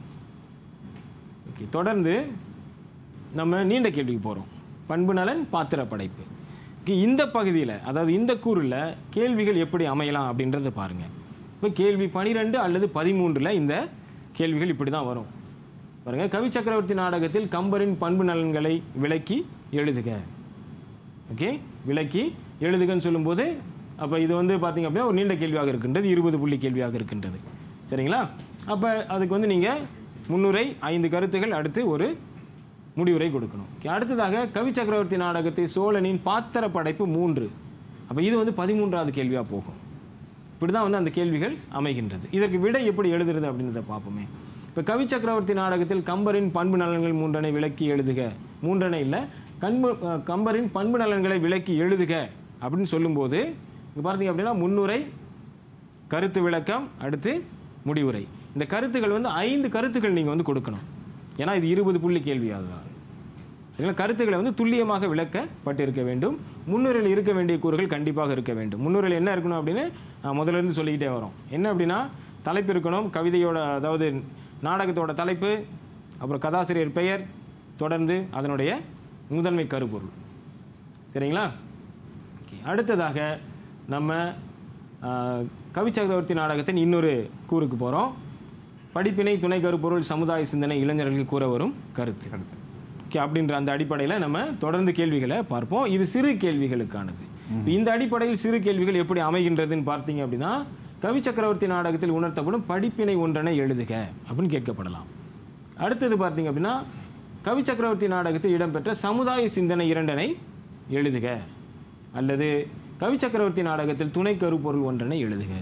ஓகே தொடர்ந்து நம்ம நீண்ட கேள்விக்கு போகிறோம் பண்பு நலன் பாத்திர படைப்பு Okay, இந்த பகுதியில் அதாவது இந்த கூறில் கேள்விகள் எப்படி அமையலாம் அப்படின்றத பாருங்க இப்போ கேள்வி பனிரெண்டு அல்லது பதிமூன்றில் இந்த கேள்விகள் இப்படி தான் வரும் பாருங்க கவி சக்கரவர்த்தி நாடகத்தில் கம்பரின் பண்பு நலன்களை விளக்கி எழுதுக ஓகே விளக்கி எழுதுகன்னு சொல்லும்போது அப்போ இது வந்து பார்த்தீங்க அப்படின்னா ஒரு நீண்ட கேள்வியாக இருக்கின்றது இருபது புள்ளி கேள்வியாக இருக்கின்றது சரிங்களா அப்போ அதுக்கு வந்து நீங்கள் முன்னுரை ஐந்து கருத்துகள் அடுத்து ஒரு முடிவுரை கொடுக்கணும் Okay, அடுத்ததாக கவி சக்கரவர்த்தி நாடகத்தை சோழனின் பாத்திர படைப்பு மூன்று அப்போ இது வந்து பதிமூன்றாவது கேள்வியாக போகும் இப்படி தான் வந்து அந்த கேள்விகள் அமைகின்றது இதற்கு விடை எப்படி எழுதுறது அப்படின்றத பார்ப்போமே இப்போ கவி சக்கரவர்த்தி நாடகத்தில் கம்பரின் பண்பு நலன்கள் மூன்றனை விளக்கி எழுதுக மூன்றனை இல்லை கண்பு அஹ், கம்பரின் பண்பு நலன்களை விளக்கி எழுதுக அப்படின்னு சொல்லும்போது இங்கே பார்த்தீங்க அப்படின்னா முன்னுரை கருத்து விளக்கம் அடுத்து முடிவுரை இந்த கருத்துக்கள் வந்து ஐந்து கருத்துக்கள் நீங்கள் வந்து கொடுக்கணும் ஏன்னா இது இருபது புள்ளி கேள்வி அதனால் சரிங்களா கருத்துக்களை வந்து துல்லியமாக விளக்கப்பட்டிருக்க வேண்டும் முன்னுரையில் இருக்க வேண்டிய கூறுகள் கண்டிப்பாக இருக்க வேண்டும் முன்னுரையில் என்ன இருக்கணும் அப்படின்னு நான் முதல்ல இருந்து சொல்லிக்கிட்டே வரோம் என்ன அப்படின்னா தலைப்பு இருக்கணும் கவிதையோட அதாவது நாடகத்தோட தலைப்பு அப்புறம் கதாசிரியர் பெயர் தொடர்ந்து அதனுடைய முதன்மை கருப்பொருள் சரிங்களா ஓகே அடுத்ததாக நம்ம ஆஹ், கவி சக்கரவர்த்தி நாடகத்தின் இன்னொரு கூறுக்கு போகிறோம் படிப்பினை துணை கருப்பொருள் சமுதாய சிந்தனை இளைஞர்களுக்கு கூற வரும் கருத்து ஓகே அப்படின்ற அந்த அடிப்படையில் நம்ம தொடர்ந்து கேள்விகளை பார்ப்போம் இது சிறு கேள்விகளுக்கானது இப்ப இந்த அடிப்படையில் சிறு கேள்விகள் எப்படி அமைகின்றதுன்னு பார்த்தீங்க அப்படின்னா கவி சக்கரவர்த்தி நாடகத்தில் உணர்த்தப்படும் படிப்பினை ஒன்றனை எழுதுக அப்படின்னு கேட்கப்படலாம் அடுத்தது பார்த்தீங்க அப்படின்னா கவி சக்கரவர்த்தி நாடகத்தில் இடம்பெற்ற சமுதாய சிந்தனை இரண்டனை எழுதுக அல்லது கவி சக்கரவர்த்தி நாடகத்தில் துணை கருப்பொருள் ஒன்றனை எழுதுக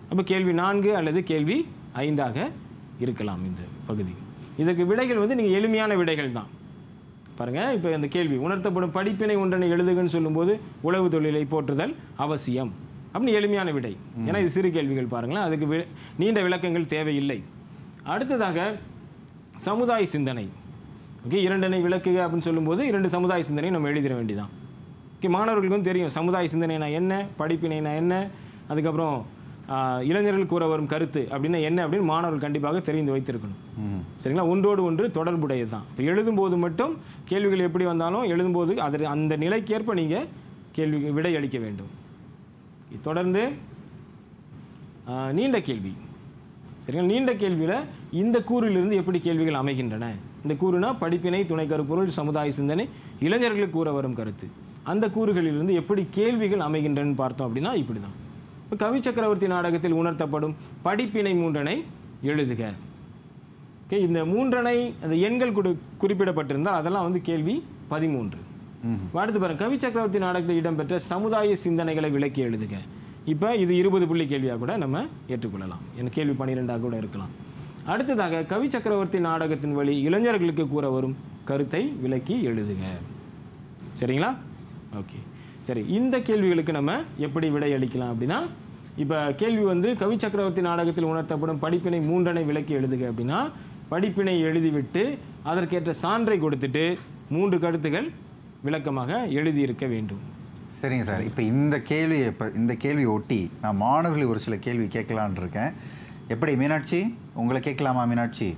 அப்போ கேள்வி நான்கு அல்லது கேள்வி ஐந்தாக இருக்கலாம் இந்த பகுதி இதற்கு விடைகள் வந்து நீங்கள் எளிமையான விடைகள் தான் பாருங்க இப்போ இந்த கேள்வி உணர்த்தப்படும் படிப்பினை ஒன்றனை எழுதுகன்னு சொல்லும்போது உழவு தொழிலை போற்றுதல் அவசியம் அப்படின்னு எளிமையான விடை ஏன்னா இது சிறு கேள்விகள் பாருங்களேன் அதுக்கு வி- நீண்ட விளக்கங்கள் தேவையில்லை அடுத்ததாக சமுதாய சிந்தனை ஓகே இரண்டனை விளக்குக அப்படின்னு சொல்லும்போது இரண்டு சமுதாய சிந்தனை நம்ம எழுதிட வேண்டியதான் ஓகே மாணவர்களுக்கு வந்து தெரியும் சமுதாய சிந்தனைனா என்ன படிப்பினைனா என்ன அதுக்கப்புறம் ஆஹ், இளைஞர்கள் கூற வரும் கருத்து அப்படின்னா என்ன அப்படின்னு மாணவர்கள் கண்டிப்பாக தெரிந்து வைத்திருக்கணும் சரிங்களா ஒன்றோடு ஒன்று தொடர்புடையது தான் இப்போ எழுதும்போது மட்டும் கேள்விகள் எப்படி வந்தாலும் எழுதும்போது அது அந்த நிலைக்கேற்ப நீங்கள் கேள்வி விடை அளிக்க வேண்டும் தொடர்ந்து ஆஹ், நீண்ட கேள்வி சரிங்களா நீண்ட கேள்வியில் இந்த கூறிலிருந்து எப்படி கேள்விகள் அமைகின்றன இந்த கூறுனா படிப்பினை துணை கருப்பொருள் சமுதாய சிந்தனை இளைஞர்களுக்கு கூற வரும் கருத்து அந்த கூறுகளிலிருந்து எப்படி கேள்விகள் அமைகின்றன பார்த்தோம் அப்படின்னா இப்படி தான் இப்போ கவி சக்கரவர்த்தி நாடகத்தில் உணர்த்தப்படும் படிப்பினை மூன்றனை எழுதுக ஓகே இந்த மூன்றனை அந்த எண்கள் குறி குறிப்பிடப்பட்டிருந்தால் அதெல்லாம் வந்து கேள்வி பதிமூன்று அடுத்து பாருங்க கவி சக்கரவர்த்தி நாடகத்தில் இடம்பெற்ற சமுதாய சிந்தனைகளை விளக்கி எழுதுக இப்போ இது இருபது புள்ளி கேள்வியாக கூட நம்ம ஏற்றுக்கொள்ளலாம் என் கேள்வி பன்னிரெண்டாக கூட இருக்கலாம் அடுத்ததாக கவி சக்கரவர்த்தி நாடகத்தின் வழி இளைஞர்களுக்கு கூற வரும் கருத்தை விளக்கி எழுதுக சரிங்களா ஓகே சரி இந்த கேள்விகளுக்கு நம்ம எப்படி விடை அளிக்கலாம் அப்படின்னா இப்போ கேள்வி வந்து கவி சக்கரவர்த்தி நாடகத்தில் உணர்த்தப்படும் படிப்பினை மூன்றனை விளக்கி எழுதுக அப்படின்னா படிப்பினை எழுதிவிட்டு அதற்கேற்ற சான்றை கொடுத்துட்டு மூன்று கருத்துகள் விளக்கமாக எழுதியிருக்க வேண்டும் சரிங்க சார் இப்போ இந்த கேள்வி இப்போ இந்த கேள்வி ஒட்டி நான் மாணவர்களை ஒரு சில கேள்வி கேட்கலான்னு இருக்கேன் எப்படி மீனாட்சி உங்களை கேட்கலாமா மீனாட்சி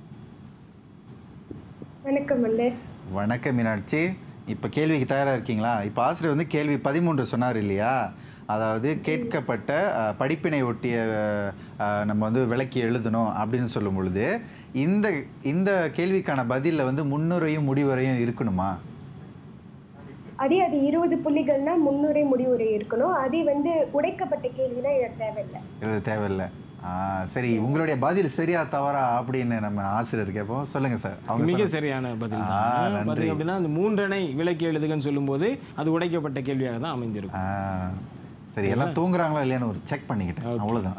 வணக்கம் அண்ணே வணக்கம் மீனாட்சி இப்போ கேள்விக்கு தயாராக இருக்கீங்களா இப்போ ஆசிரியர் வந்து கேள்வி பதிமூன்று சொன்னார் இல்லையா அதாவது கேட்கப்பட்ட அஹ், படிப்பினை ஒட்டிய அஹ், நம்ம வந்து விளக்கி எழுதணும் அப்படின்னு சொல்லும் பொழுது இந்த இந்த கேள்விக்கான பதிலில் வந்து முன்னுரையும் முடிவுரையும் இருக்கணுமா அதே அது இருபது புள்ளிகள்னா முன்னுரை முடிவுரை இருக்கணும் அதே வந்து உடைக்கப்பட்ட கேள்வினா எனக்கு தேவையில்லை எழுத தேவையில்லை ஆ, சரி உங்களுடைய பதில் சரியா தவறா அப்படின்னு நம்ம ஆசிரியர் கேட்போம் சொல்லுங்க சார் அவங்க மிக சொல்லுங்க. சரியான பதில் ஆ, தான் நன்றி. பார்த்தீங்க அப்படின்னா அந்த மூன்றனை விளக்கி எழுதுகன்னு சொல்லும்போது அது உடைக்கப்பட்ட கேள்வியாக தான் அமைந்திருக்கும் ஆ, சரி எல்லாம் தூங்குறாங்களா இல்லையான்னு ஒரு செக் பண்ணிக்கிட்டேன் அவ்வளவுதான்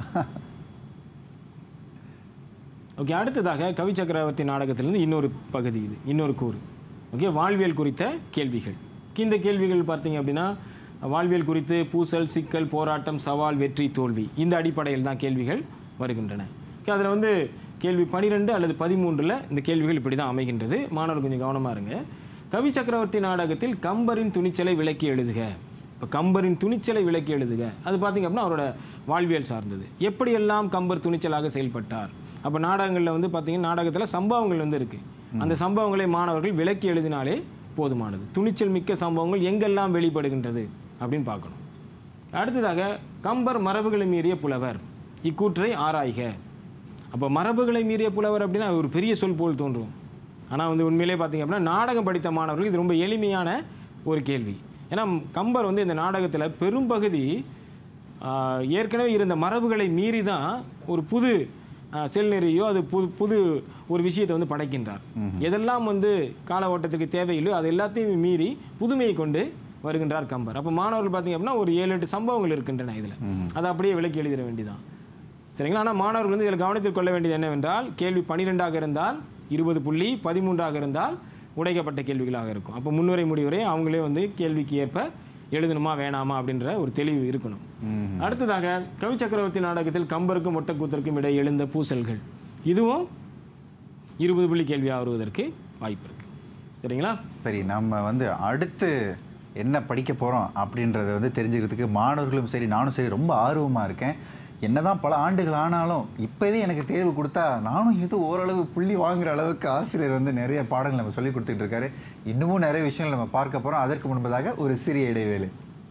ஓகே அடுத்ததாக கவி சக்கரவர்த்தி நாடகத்திலிருந்து இன்னொரு பகுதி இது இன்னொரு கூறு ஓகே வாழ்வியல் குறித்த கேள்விகள் இந்த கேள்விகள் பார்த்தீங்க அப்படின்னா வாழ்வியல் குறித்து பூசல் சிக்கல் போராட்டம் சவால் வெற்றி தோல்வி இந்த அடிப்படையில் தான் கேள்விகள் வருகின்றன ஓகே அதில் வந்து கேள்வி பனிரெண்டு அல்லது பதிமூன்றில் இந்த கேள்விகள் இப்படி தான் அமைகின்றது மாணவர் கொஞ்சம் கவனமாக இருங்க கவி சக்கரவர்த்தி நாடகத்தில் கம்பரின் துணிச்சலை விளக்கி எழுதுக இப்போ கம்பரின் துணிச்சலை விளக்கி எழுதுக அது பார்த்தீங்க அப்படின்னா அவரோட வாழ்வியல் சார்ந்தது எப்படியெல்லாம் கம்பர் துணிச்சலாக செயல்பட்டார் அப்போ நாடகங்களில் வந்து பார்த்தீங்கன்னா நாடகத்தில் சம்பவங்கள் வந்து இருக்கு அந்த சம்பவங்களை மாணவர்கள் விளக்கி எழுதினாலே போதுமானது துணிச்சல் மிக்க சம்பவங்கள் எங்கெல்லாம் வெளிப்படுகின்றது அப்படின்னு பார்க்கணும் அடுத்ததாக கம்பர் மரபுகளை மீறிய புலவர் இக்கூற்றை ஆராய்க அப்போ மரபுகளை மீறிய புலவர் அப்படின்னா ஒரு பெரிய சொல் போல் தோன்றும் ஆனால் வந்து உண்மையிலே பார்த்தீங்க அப்படின்னா நாடகம் படித்த மாணவர்கள் இது ரொம்ப எளிமையான ஒரு கேள்வி ஏன்னா கம்பர் வந்து இந்த நாடகத்தில் பெரும்பகுதி ஆஹ், ஏற்கனவே இருந்த மரபுகளை மீறி தான் ஒரு புது ஆஹ், செல்நெறியோ அது புது புது ஒரு விஷயத்தை வந்து படைக்கின்றார் எதெல்லாம் வந்து கால ஓட்டத்துக்கு தேவையில்லையோ அது எல்லாத்தையும் மீறி புதுமையை கொண்டு வருகின்றார் கம்பர் அப்போ மாணவர்கள் பார்த்தீங்க அப்படின்னா ஒரு ஏழு எட்டு சம்பவங்கள் இருக்கின்றன இதில் அதை அப்படியே விளக்கி எழுதிட வேண்டியதான் சரிங்களா ஆனால் மாணவர்கள் வந்து இதில் கவனத்தில் கொள்ள வேண்டியது என்னவென்றால் கேள்வி பன்னிரெண்டாக இருந்தால் இருபது புள்ளி பதிமூன்றாக இருந்தால் உடைக்கப்பட்ட கேள்விகளாக இருக்கும் அப்போ முன்னுரை முடிவுரை அவங்களே வந்து கேள்விக்கு ஏற்ப எழுதணுமா வேணாமா அப்படின்ற ஒரு தெளிவு இருக்கணும் அடுத்ததாக கவி சக்கரவர்த்தி நாடகத்தில் கம்பருக்கும் ஒட்டக்கூத்தருக்கும் இடையே எழுந்த பூசல்கள் இதுவும் இருபது புள்ளி கேள்வியாக வருவதற்கு வாய்ப்பு இருக்கு சரிங்களா சரி நம்ம வந்து அடுத்து என்ன படிக்க போகிறோம் அப்படின்றத வந்து தெரிஞ்சுக்கிறதுக்கு மாணவர்களும் சரி நானும் சரி ரொம்ப ஆர்வமாக இருக்கேன் என்னதான் பல ஆண்டுகள் ஆனாலும் இப்போவே எனக்கு தேர்வு கொடுத்தா நானும் ஏதோ ஓரளவு புள்ளி வாங்குற அளவுக்கு ஆசிரியர் வந்து நிறைய பாடங்கள் நம்ம சொல்லி கொடுத்துட்டு இருக்காரு இன்னமும் நிறைய விஷயங்கள் நம்ம பார்க்க போகிறோம் அதற்கு முன்பதாக ஒரு சிறிய இடைவேளை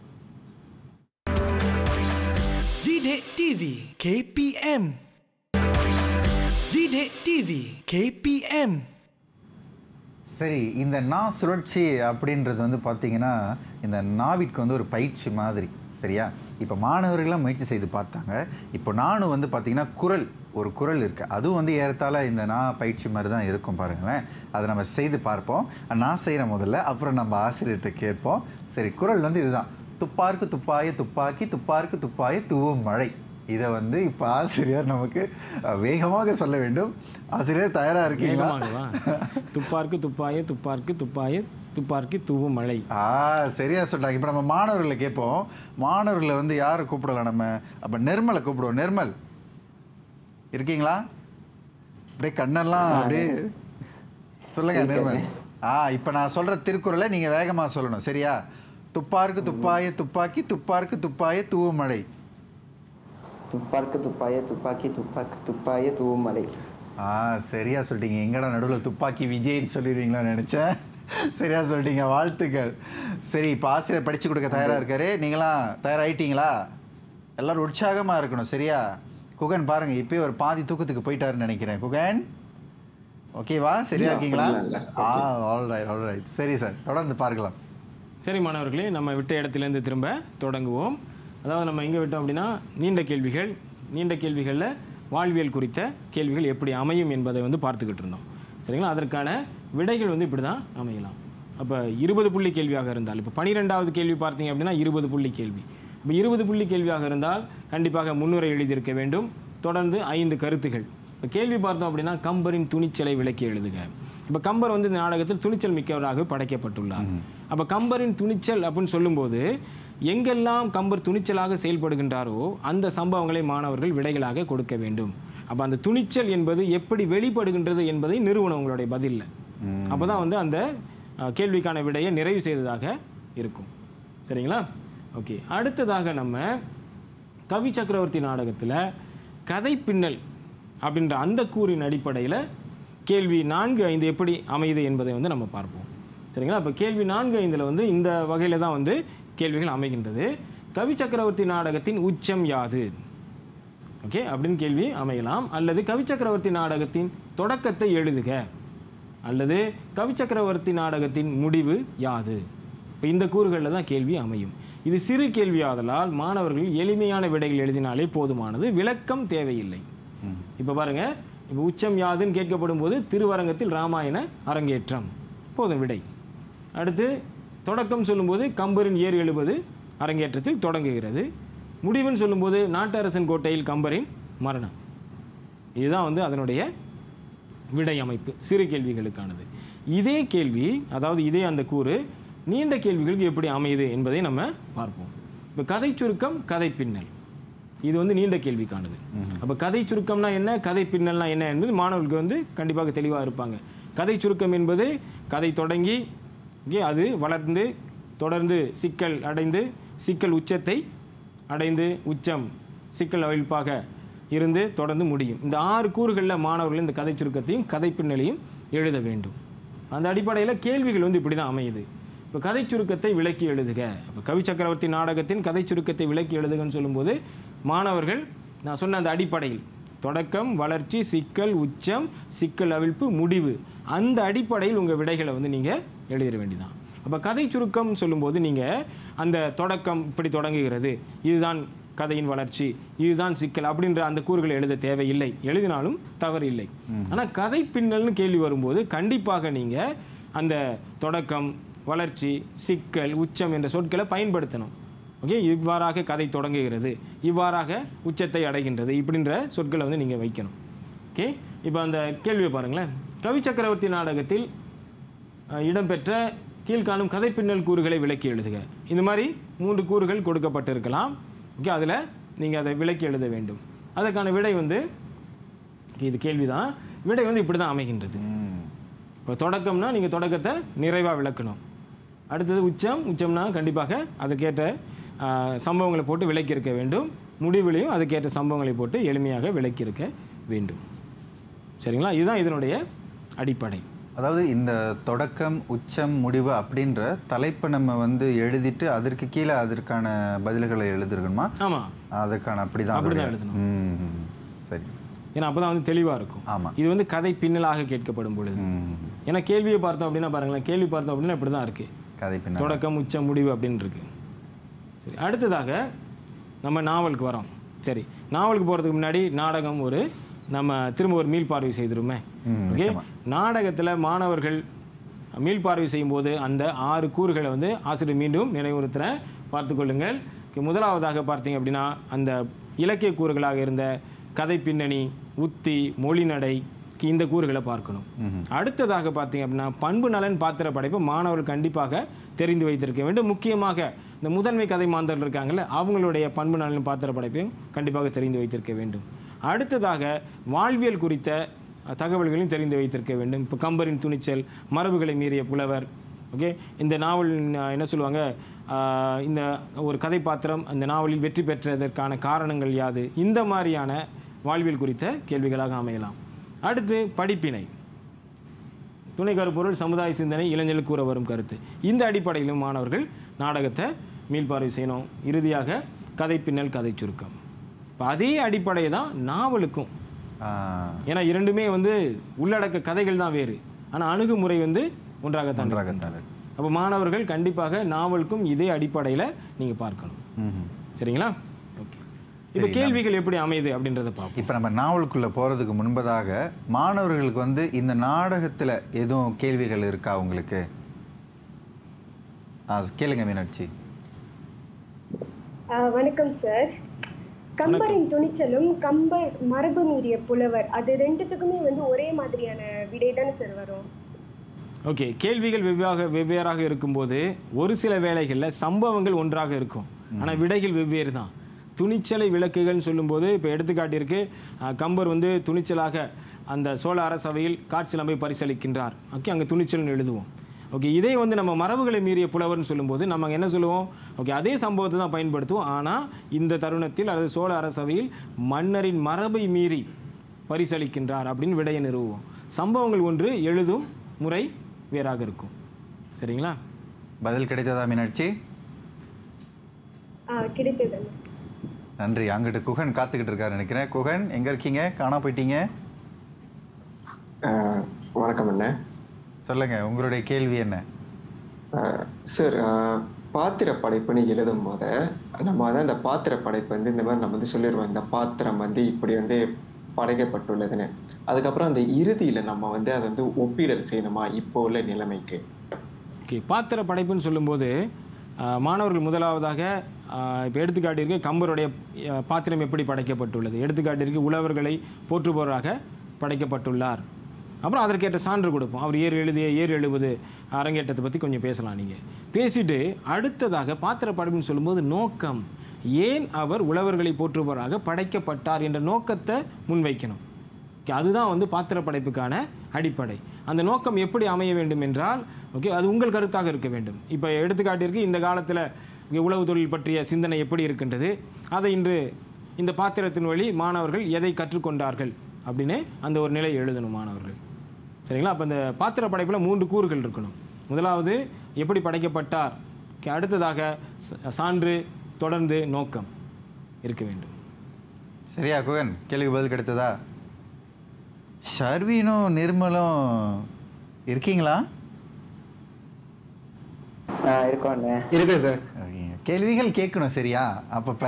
Didik TV KPM Didik TV KPM சரி இந்த நா சுழற்சி அப்படின்றது வந்து பார்த்தீங்கன்னா இந்த நாவிற்கு வந்து ஒரு பயிற்சி மாதிரி சரியா இப்போ மாணவர்கள்லாம் முயற்சி செய்து பார்த்தாங்க இப்போ நானும் வந்து பார்த்தீங்கன்னா குரல் ஒரு குரல் இருக்குது அதுவும் வந்து ஏறத்தாழ இந்த நா பயிற்சி மாதிரி தான் இருக்கும் பாருங்களேன் அதை நம்ம செய்து பார்ப்போம் நான் செய்கிற முதல்ல அப்புறம் நம்ம ஆசிரியர்கிட்ட கேட்போம் சரி குரல் வந்து இதுதான் துப்பார்க்கு துப்பாய துப்பாக்கி துப்பார்க்கு துப்பாய தூவும் மழை இதை வந்து இப்போ ஆசிரியர் நமக்கு அஹ், வேகமாக சொல்ல வேண்டும் ஆசிரியர் தயாராக இருக்கீங்களா வேகமாகவா துப்பார்க்கு துப்பாய துப்பார்க்கு துப்பாய துப்பார்க்கு தூவும் மழை ஆ சரியா சொல்றாங்க இப்போ நம்ம மாணவர்களை கேட்போம் மாணவர்களை வந்து யாரை கூப்பிடலாம் நம்ம அப்போ நிர்மலை கூப்பிடுவோம் நிர்மல் இருக்கீங்களா அப்படியே கண்ணெல்லாம் அப்படியே சொல்லுங்க நிர்மல் ஆ இப்போ நான் சொல்ற திருக்குறளை நீங்க வேகமா சொல்லணும் சரியா துப்பாருக்கு துப்பாய துப்பாக்கி துப்பாருக்கு துப்பாய தூவமழை துப்பார்க்கு துப்பாய துப்பாக்கி துப்பாக்கு துப்பாய தூமலை ஆ சரியா சொல்லிட்டீங்க எங்கடா நடுவில் துப்பாக்கி விஜய்னு சொல்லிடுவீங்களான்னு நினைச்சேன் சரியா சொல்லிட்டீங்க வாழ்த்துக்கள் சரி இப்போ ஆசிரியர் படிச்சு கொடுக்க தயாரா இருக்காரு நீங்களாம் தயாராயிட்டீங்களா எல்லாரும் உற்சாகமா இருக்கணும் சரியா குகன் பாருங்க இப்பயே ஒரு பாதி தூக்கத்துக்கு போயிட்டாருன்னு நினைக்கிறேன் குகன் ஓகேவா சரியா இருக்கீங்களா ஆ ஆல்ரைட் ஆல்ரைட் சரி சார் தொடர்ந்து பார்க்கலாம் சரி மாணவர்களே நம்ம விட்ட இடத்துலேருந்து திரும்ப தொடங்குவோம் அதாவது நம்ம எங்கே விட்டோம் அப்படின்னா நீண்ட கேள்விகள் நீண்ட கேள்விகளில் வாழ்வியல் குறித்த கேள்விகள் எப்படி அமையும் என்பதை வந்து பார்த்துக்கிட்டு இருந்தோம் சரிங்களா அதற்கான விடைகள் வந்து இப்படி தான் அமையலாம் அப்போ இருபது புள்ளி கேள்வியாக இருந்தால் இப்போ பனிரெண்டாவது கேள்வி பார்த்தீங்க அப்படின்னா இருபது புள்ளி கேள்வி இப்போ இருபது புள்ளி கேள்வியாக இருந்தால் கண்டிப்பாக முன்னுரை எழுதியிருக்க வேண்டும் தொடர்ந்து ஐந்து கருத்துகள் இப்போ கேள்வி பார்த்தோம் அப்படின்னா கம்பரின் துணிச்சலை விளக்கி எழுதுக இப்போ கம்பர் வந்து இந்த நாடகத்தில் துணிச்சல் மிக்கவராக படைக்கப்பட்டுள்ளார் அப்போ கம்பரின் துணிச்சல் அப்படின்னு சொல்லும்போது எங்கெல்லாம் கம்பர் துணிச்சலாக செயல்படுகின்றாரோ அந்த சம்பவங்களை மாணவர்கள் விடைகளாக கொடுக்க வேண்டும் அப்போ அந்த துணிச்சல் என்பது எப்படி வெளிப்படுகின்றது என்பதை நிறுவனம் உங்களுடைய பதில்ல அப்பதான் வந்து அந்த அஹ், கேள்விக்கான விடையை நிறைவு செய்ததாக இருக்கும் சரிங்களா ஓகே அடுத்ததாக நம்ம கவி சக்கரவர்த்தி நாடகத்தில் கதை பின்னல் அப்படின்ற அந்த கூறின் அடிப்படையில் கேள்வி நான்கு ஐந்து எப்படி அமையுது என்பதை வந்து நம்ம பார்ப்போம் சரிங்களா இப்போ கேள்வி நான்கு ஐந்தில் வந்து இந்த வகையில் தான் வந்து கேள்விகள் அமைகின்றது கவி சக்கரவர்த்தி நாடகத்தின் உச்சம் யாது ஓகே அப்படின்னு கேள்வி அமையலாம் அல்லது கவி சக்கரவர்த்தி நாடகத்தின் தொடக்கத்தை எழுதுக அல்லது கவி சக்கரவர்த்தி நாடகத்தின் முடிவு யாது இப்போ இந்த கூறுகளில் தான் கேள்வி அமையும் இது சிறு கேள்வியாதலால் மாணவர்கள் எளிமையான விடைகள் எழுதினாலே போதுமானது விளக்கம் தேவையில்லை இப்போ பாருங்க இப்போ உச்சம் யாதுன்னு கேட்கப்படும் போது திருவரங்கத்தில் ராமாயண அரங்கேற்றம் போதும் விடை அடுத்து தொடக்கம் சொல்லும்போது கம்பரின் ஏர் எழுபது அரங்கேற்றத்தில் தொடங்குகிறது முடிவுன்னு சொல்லும்போது நாட்டரசன் கோட்டையில் கம்பரின் மரணம் இதுதான் வந்து அதனுடைய விடை அமைப்பு சிறு கேள்விகளுக்கானது இதே கேள்வி அதாவது இதே அந்த கூறு நீண்ட கேள்விகளுக்கு எப்படி அமையுது என்பதை நம்ம பார்ப்போம் இப்போ கதை சுருக்கம் கதை பின்னல் இது வந்து நீண்ட கேள்விக்கானது அப்போ கதை சுருக்கம்னா என்ன கதை பின்னல்னா என்ன என்பது மாணவர்களுக்கு வந்து கண்டிப்பாக தெளிவாக இருப்பாங்க கதை சுருக்கம் என்பது கதை தொடங்கி ஓகே அது வளர்ந்து தொடர்ந்து சிக்கல் அடைந்து சிக்கல் உச்சத்தை அடைந்து உச்சம் சிக்கல் அவிழ்ப்பாக இருந்து தொடர்ந்து முடியும் இந்த ஆறு கூறுகளில் மாணவர்கள் இந்த கதை சுருக்கத்தையும் கதை பின்னலையும் எழுத வேண்டும் அந்த அடிப்படையில் கேள்விகள் வந்து இப்படி தான் அமையுது இப்போ கதை சுருக்கத்தை விளக்கி எழுதுக இப்போ கவி சக்கரவர்த்தி நாடகத்தின் கதை சுருக்கத்தை விளக்கி எழுதுகன்னு சொல்லும்போது மாணவர்கள் நான் சொன்ன அந்த அடிப்படையில் தொடக்கம் வளர்ச்சி சிக்கல் உச்சம் சிக்கல் அவிழ்ப்பு முடிவு அந்த அடிப்படையில் உங்கள் விடைகளை வந்து நீங்கள் எழுதிட வேண்டியதான் அப்போ கதை சுருக்கம் சொல்லும்போது நீங்கள் அந்த தொடக்கம் இப்படி தொடங்குகிறது இதுதான் கதையின் வளர்ச்சி இதுதான் சிக்கல் அப்படின்ற அந்த கூறுகளை எழுத தேவையில்லை எழுதினாலும் தவறு இல்லை ஆனால் கதை பின்னல்னு கேள்வி வரும்போது கண்டிப்பாக நீங்கள் அந்த தொடக்கம் வளர்ச்சி சிக்கல் உச்சம் என்ற சொற்களை பயன்படுத்தணும் ஓகே இவ்வாறாக கதை தொடங்குகிறது இவ்வாறாக உச்சத்தை அடைகின்றது இப்படின்ற சொற்களை வந்து நீங்கள் வைக்கணும் ஓகே இப்போ அந்த கேள்வியை பாருங்களேன் கவி சக்கரவர்த்தி நாடகத்தில் அஹ், இடம்பெற்ற கீழ்காணும் கதை பின்னல் கூறுகளை விளக்கி எழுதுக இந்த மாதிரி மூன்று கூறுகள் கொடுக்கப்பட்டிருக்கலாம் ஓகே அதில் நீங்கள் அதை விளக்கி எழுத வேண்டும் அதற்கான விடை வந்து okay, இது கேள்விதான் விடை வந்து இப்படி தான் அமைகின்றது இப்போ தொடக்கம்னா நீங்கள் தொடக்கத்தை நிறைவாக விளக்கணும் அடுத்தது உச்சம் உச்சம்னா கண்டிப்பாக அதுக்கேற்ற ஆஹ், சம்பவங்களை போட்டு விளக்கியிருக்க வேண்டும் முடிவுலையும் அதுக்கேற்ற சம்பவங்களை போட்டு எளிமையாக விளக்கியிருக்க வேண்டும் சரிங்களா இதுதான் இதனுடைய அடிப்படை அதாவது இந்த தொடக்கம் உச்சம் முடிவு அப்படின்ற தலைப்பை நம்ம வந்து எழுதிட்டு அதற்கு கீழே அதற்கான பதில்களை எழுதிருக்கணுமா ஆமாம் அதற்கான அப்படிதான் அப்படிதான் அதோடைய- எழுதணும். ம், சரி ஏன்னா அப்போ தான் வந்து தெளிவாக இருக்கும் ஆமா. இது வந்து கதை பின்னலாக கேட்கப்படும் பொழுது ம், ஏன்னா கேள்வியை பார்த்தோம் அப்படின்னா பாருங்களேன் கேள்வி பார்த்தோம் அப்படின்னா இப்படி தான் இருக்குது கதை பின்னால் தொடக்கம் உச்சம் முடிவு அப்படின்னு இருக்கு சரி அடுத்ததாக நம்ம நாவலுக்கு வரோம் சரி நாவலுக்கு போகிறதுக்கு முன்னாடி நாடகம் ஒரு நம்ம திரும்ப ஒரு மீள்பார்வை செய்திருமே ம், ஓகே நிச்சயமா. நாடகத்தில் மாணவர்கள் மீள்பார்வை செய்யும்போது அந்த ஆறு கூறுகளை வந்து ஆசிரியர் மீண்டும் நினைவுறுத்துகிறேன் பார்த்துக்கொள்ளுங்கள் Okay, முதலாவதாக பார்த்தீங்க அப்படின்னா அந்த இலக்கிய கூறுகளாக இருந்த கதை பின்னணி உத்தி மொழிநடை இந்த கூறுகளை பார்க்கணும் அடுத்ததாக பார்த்தீங்க அப்படின்னா பண்பு நலன் பாத்திர படைப்பு மாணவர்கள் கண்டிப்பாக தெரிந்து வைத்திருக்க வேண்டும் முக்கியமாக இந்த முதன்மை கதை மாந்தர்கள் இருக்காங்கல்ல அவங்களுடைய பண்பு நலன் பாத்திர படைப்பையும் கண்டிப்பாக தெரிந்து வைத்திருக்க வேண்டும் அடுத்ததாக வாழ்வியல் குறித்த அஹ், தகவல்களையும் தெரிந்து வைத்திருக்க வேண்டும் இப்போ கம்பரின் துணிச்சல் மரபுகளை மீறிய புலவர் ஓகே இந்த நாவல் அஹ், என்ன சொல்லுவாங்க அஹ், இந்த ஒரு கதை பாத்திரம் அந்த நாவலில் வெற்றி பெற்றதற்கான காரணங்கள் யாது இந்த மாதிரியான வாழ்வியல் குறித்த கேள்விகளாக அமையலாம் அடுத்து படிப்பினை துணை கருப்பொருள் சமுதாய சிந்தனை இளைஞர்கள் கூற வரும் கருத்து இந்த அடிப்படையிலும் மாணவர்கள் நாடகத்தை மீள்பார்வை செய்யணும் இறுதியாக கதை பின்னல் கதை சுருக்கம் இப்போ அதே அடிப்படை தான் நாவலுக்கும் ஆ, ஏன்னா இரண்டுமே வந்து உள்ளடக்க கதைகள் தான் வேறு ஆனால் அணுகுமுறை வந்து ஒன்றாகத்தான் ஒன்றாகத்தான் இருக்கும். அப்போ மாணவர்கள் கண்டிப்பாக நாவலுக்கும் இதே அடிப்படையில் நீங்கள் பார்க்கணும் ம்ஹும். சரிங்களா ஓகே இப்போ கேள்விகள் எப்படி அமையுது அப்படின்றத பார்ப்போம் இப்போ நம்ம நாவலுக்குள்ள போறதுக்கு முன்பதாக மாணவர்களுக்கு வந்து இந்த நாடகத்துல எதுவும் கேள்விகள் இருக்கா உங்களுக்கு ஆ கேளுங்க மீனாட்சி ஆ, வணக்கம் சார் கம்பரின் துணிச்சலும் கம்பர் மரபு மீறிய புலவர் அது ரெண்டுத்துக்குமே வந்து ஒரே மாதிரியான விடை தானே சார் வரும் ஓகே கேள்விகள் வெவ்வேறாக வெவ்வேறாக இருக்கும்போது ஒரு சில வேளைகளில் சம்பவங்கள் ஒன்றாக இருக்கும் ஆனால் விடைகள் வெவ்வேறு தான் துணிச்சலை விளக்குகள்னு சொல்லும்போது இப்போ எடுத்துக்காட்டிற்கு அஹ், கம்பர் வந்து துணிச்சலாக அந்த சோழ அரசவையில் காட்சிலம்பை பரிசளிக்கின்றார் ஓகே அங்கே துணிச்சல்னு எழுதுவோம் ஓகே இதே வந்து நம்ம மரபுகளை மீறிய புலவர்னு சொல்லும்போது நம்ம என்ன சொல்லுவோம் ஓகே அதே சம்பவத்தை தான் பயன்படுத்துவோம் ஆனால் இந்த தருணத்தில் அல்லது சோழ அரசவையில் மன்னரின் மரபை மீறி பரிசளிக்கின்றார் அப்படின்னு விடையை நிறுவுவோம் சம்பவங்கள் ஒன்று எழுதும் முறை வேறாக இருக்கும் சரிங்களா பதில் கிடைத்ததா மீனாட்சி ஆ, கிடைத்தது நன்றி அங்கிட்டு குகன் காத்துக்கிட்டு இருக்காரு நினைக்கிறேன் குகன் எங்க இருக்கீங்க காணா போயிட்டீங்க ஆஹ் வணக்கம் அண்ணே சொல்லுங்க உங்களுடைய கேள்வி என்ன ஆஹ் சார் ஆஹ் பாத்திர படைப்புன்னு எழுதும் போது நம்ம வந்து அந்த பாத்திர படைப்பு வந்து இந்த மாதிரி நம்ம வந்து சொல்லிடுவோம் இந்த பாத்திரம் வந்து இப்படி வந்து படைக்கப்பட்டுள்ளதுன்னு அதுக்கப்புறம் அந்த இறுதியில நம்ம வந்து அதை வந்து ஒப்பீடல் செய்யணுமா இப்போ உள்ள நிலைமைக்கு ஓகே பாத்திர படைப்புன்னு சொல்லும்போது ஆஹ், மாணவர்கள் முதலாவதாக இப்போ எடுத்துக்காட்டிற்கு கம்பருடைய ஆஹ், பாத்திரம் எப்படி படைக்கப்பட்டுள்ளது எடுத்துக்காட்டிற்கு உழவர்களை போற்றுபவராக படைக்கப்பட்டுள்ளார் அப்புறம் அதற்கேற்ற சான்று கொடுப்போம் அவர் ஏறு எழுதிய ஏறு எழுபது அரங்கேற்றத்தை பற்றி கொஞ்சம் பேசலாம் நீங்கள் பேசிட்டு அடுத்ததாக பாத்திர படைப்புன்னு சொல்லும்போது நோக்கம் ஏன் அவர் உழவர்களை போற்றுபவராக படைக்கப்பட்டார் என்ற நோக்கத்தை முன்வைக்கணும் ஓகே அதுதான் வந்து பாத்திர படைப்புக்கான அடிப்படை அந்த நோக்கம் எப்படி அமைய வேண்டும் என்றால் ஓகே அது உங்கள் கருத்தாக இருக்க வேண்டும் இப்போ எடுத்துக்காட்டிற்கு இந்த காலத்தில் இங்கே உழவு தொழில் பற்றிய சிந்தனை எப்படி இருக்கின்றது அதை இன்று இந்த பாத்திரத்தின் வழி மாணவர்கள் எதை கற்றுக்கொண்டார்கள் அப்படின்னு அந்த ஒரு நிலை எழுதணும் மாணவர்கள் சரிங்களா அப்போ இந்த பாத்திர படைப்பில் மூன்று கூறுகள் இருக்கணும் முதலாவது எப்படி படைக்கப்பட்டார் ஓகே, அடுத்ததாக ச- சான்று தொடர்ந்து நோக்கம் இருக்க வேண்டும் சரியா குகன் கேள்வி பதில் கிடைத்ததா ஷர்வீனும் நிர்மலும் இருக்கீங்களா இருக்கோண்ணே இருக்கு சார் இருக்கீங்க. கேள்விகள் கேட்கணும் சரியா அப்பப்ப